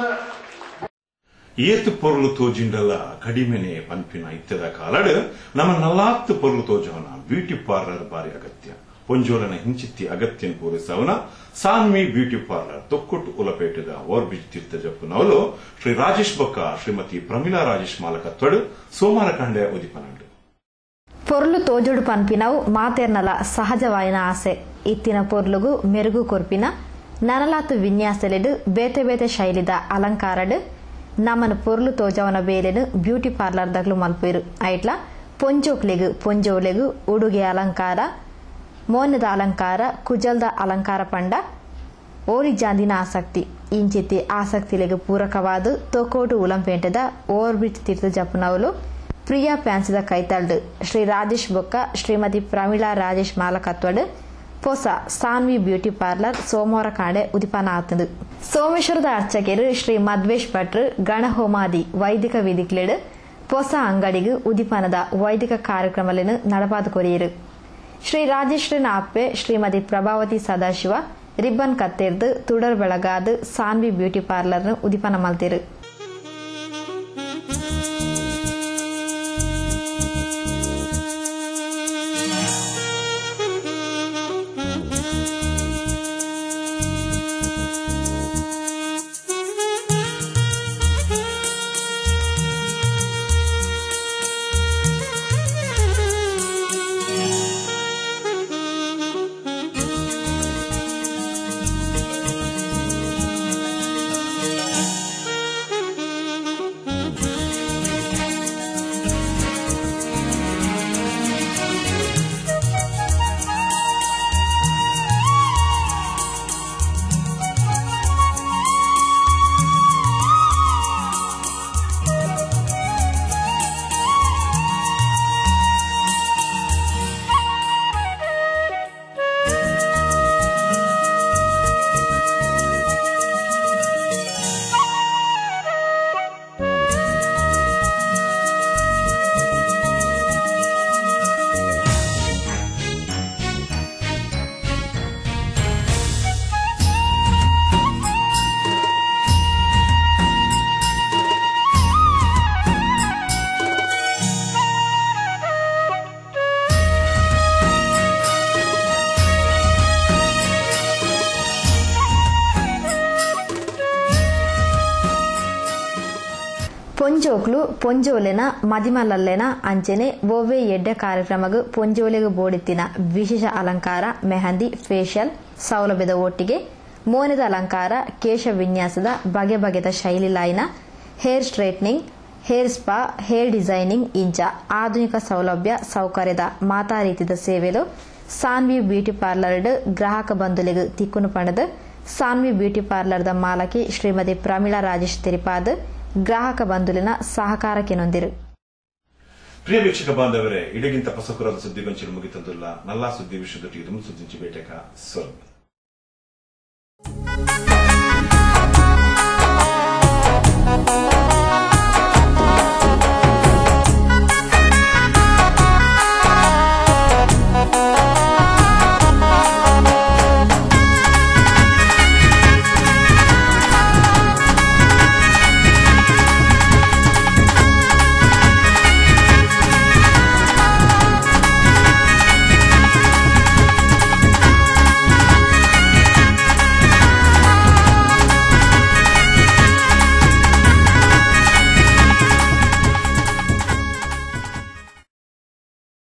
ಏತು ಪೊರ್ಲು ತೋಜಿಂಡಲ್ಲ ಕಡಿಮೆನೆ ಪಂಪಿನ ಇತ್ಯದ ಕಾಲಡ್ ನಮ್ಮ ನಲ್ಲಾತ್ತು ಪೊರ್ಲು ತೋಜವನ ಬ್ಯೂಟಿ ಪಾರ್ಲರ್ ಬಾರಿ ಅಗತ್ಯ ಪೊಂಜೋಲನ ಹಿಂಚಿತ್ತಿ ಅಗತ್ಯನ ಪೂರೈಸವನ ಸಾನ್ವಿ ಬ್ಯೂಟಿ ಪಾರ್ಲರ್ ತೊಕ್ಕೊಟ್ಟು ಉಲಪೇಟದ ಓರ್ಬಿಜ್ ತೀರ್ಥ ಜಪ್ಪುನವಲು ಶ್ರೀ ರಾಜೇಶ್ ಬೊಕ್ಕ ಶ್ರೀಮತಿ ಪ್ರಮೀಳಾ ರಾಜೇಶ್ ಮಾಲಕತ್ವಡು ಸೋಮವಾರ ಕಂಡೆ ಉದಿಪನಂಡು పొర్లు తోజుడు పన్పినవు మాతెర్నల సహజవాయన ఆసೆ ಇತ್ತಿನ ಪೊರ್ಲುಗು ಮೆರುಗು ಕೊರ್ಪಿನ ನನಲಾತು ವಿನ್ಯಾಸಲೆಡು ಬೇತೆ ಬೇತೆ ಶೈಲಿದ ಅಲಂಕಾರಡು ನಮ್ಮನ ಪೊರ್ಲು ತೋಜವನ ಬೇಲೆನು ಬ್ಯೂಟಿ ಪಾರ್ಲರ್ ದಗ್ಲು ಮಲ್ಪೇರು ಐಟ್ಲ ಪೊಂಜೋಕ್ಲೆಗು ಪೊಂಜೋಲೆಗು ಉಡುಗೆ ಅಲಂಕಾರ ಮೋನದ ಅಲಂಕಾರ ಕುಜಲ್ದ ಅಲಂಕಾರ ಪಂಡ ಓರಿ ಜಾಂದಿನ ಆಸಕ್ತಿ ಇಂಚಿತಿ ಆಸಕ್ತಿಲೆಗೆ ಪೂರಕವಾದ ತೊಕೋಟು ಉಲಂಪೇಂಟದ ಓವರ್ಬ್ರಿಡ್ಜ್ ತೀರ್ಥ ಜಪನವಲು ಪ್ರಿಯಾ ಪ್ಯಾನ್ಸಿದ ಕೈತಲ್ಡು ಶ್ರೀ ರಾಜೇಶ್ ಬೊಕ್ಕ ಶ್ರೀಮತಿ ಪ್ರಮೀಳಾ ರಾಜೇಶ್ ಮಾಲಕತ್ವಡ್ ಹೊಸ ಸಾನ್ವಿ ಬ್ಯೂಟಿ ಪಾರ್ಲರ್ ಸೋಮವಾರ ಕಾಂಡೆ ಉದಿಪಾನ ಆತಂದು ಸೋಮೇಶ್ವರದ ಅರ್ಚಕರು ಶ್ರೀ ಮಧ್ವೇಶ್ ಭಟ್ರು ಗಣಹೋಮಾದಿ ವೈದಿಕ ವಿಧಿಕ್ಲೆಡ್ ಹೊಸ ಅಂಗಡಿಗೆ ಉದಿಪಾನದ ವೈದಿಕ ಕಾರ್ಯಕ್ರಮಗಳನ್ನು ನಡಪಾದ ಕೊರಿಯರು ಶ್ರೀ ರಾಜೇಶ್ವರನ ಅಪ್ಪೆ ಶ್ರೀಮತಿ ಪ್ರಭಾವತಿ ಸದಾಶಿವ ರಿಬ್ಬನ್ ಕತ್ತೇರ್ದು ತುಡರ್ ಬೆಳಗಾದ ಸಾನ್ವಿ ಬ್ಯೂಟಿ ಪಾರ್ಲರ್ನ ಉದಿಪಾನ ಮಲ್ತಿರು ಪೊಂಜೋಕ್ಲು ಪೊಂಜೋಲೆನ ಮದಿಮಲಲ್ಲೆನ ಅಂಚೆನೆ ಒವ್ವೆ ಎಡ್ಡೆ ಕಾರ್ಯಕ್ರಮಗು ಪೊಂಜೋಲೆಗು ಬೋಡಿತ್ತಿನ ವಿಶೇಷ ಅಲಂಕಾರ ಮೆಹಂದಿ ಫೇಶಿಯಲ್ ಸೌಲಭ್ಯದ ಒಟ್ಟಿಗೆ ಮೋನೆದ ಅಲಂಕಾರ ಕೇಶ ವಿನ್ಯಾಸದ ಬಗೆ ಬಗೆದ ಶೈಲಿಲಾಯಿನ hair straightening hair spa hair designing ಇಂಚ ಆಧುನಿಕ ಸೌಲಭ್ಯ ಸೌಕರ್ಯದ ಮಾತಾ ರೀತಿದ ಸೇವೆಲು ಸಾನ್ವಿ ಬ್ಯೂಟಿ ಪಾರ್ಲರ್ಡ್ ಗ್ರಾಹಕ ಬಂಧುಲೆಗು ತಿಕ್ಕುನು ಪಣದು ಸಾನ್ವಿ ಬ್ಯೂಟಿ ಪಾರ್ಲರ್ದ ಮಾಲಕಿ ಶ್ರೀಮತಿ ಪ್ರಮೀಳಾ ರಾಜೇಶ್ ತಿರಿಪಾದ್ ಗ್ರಾಹಕ ಬಂಧುಲಿನ ಸಹಕಾರಕ್ಕೆ ನೊಂದಿರು ಪ್ರಿಯ ವೀಕ್ಷಕ ಬಾಂಧವರೇ ಇಡಗಿಂತ ಪಸಕುರದ ಸುದ್ದಿಗೊಂಚಲು ಮುಗಿತಂದುಲ್ಲ ನಲ್ಲಾ ಸುದ್ದಿ ವಿಷಯದೊಟ್ಟಿಗೆ ತುಂಬ ಸುದ್ದಿ ಬೇಟೆಕ ಸ್ವರ್ಗ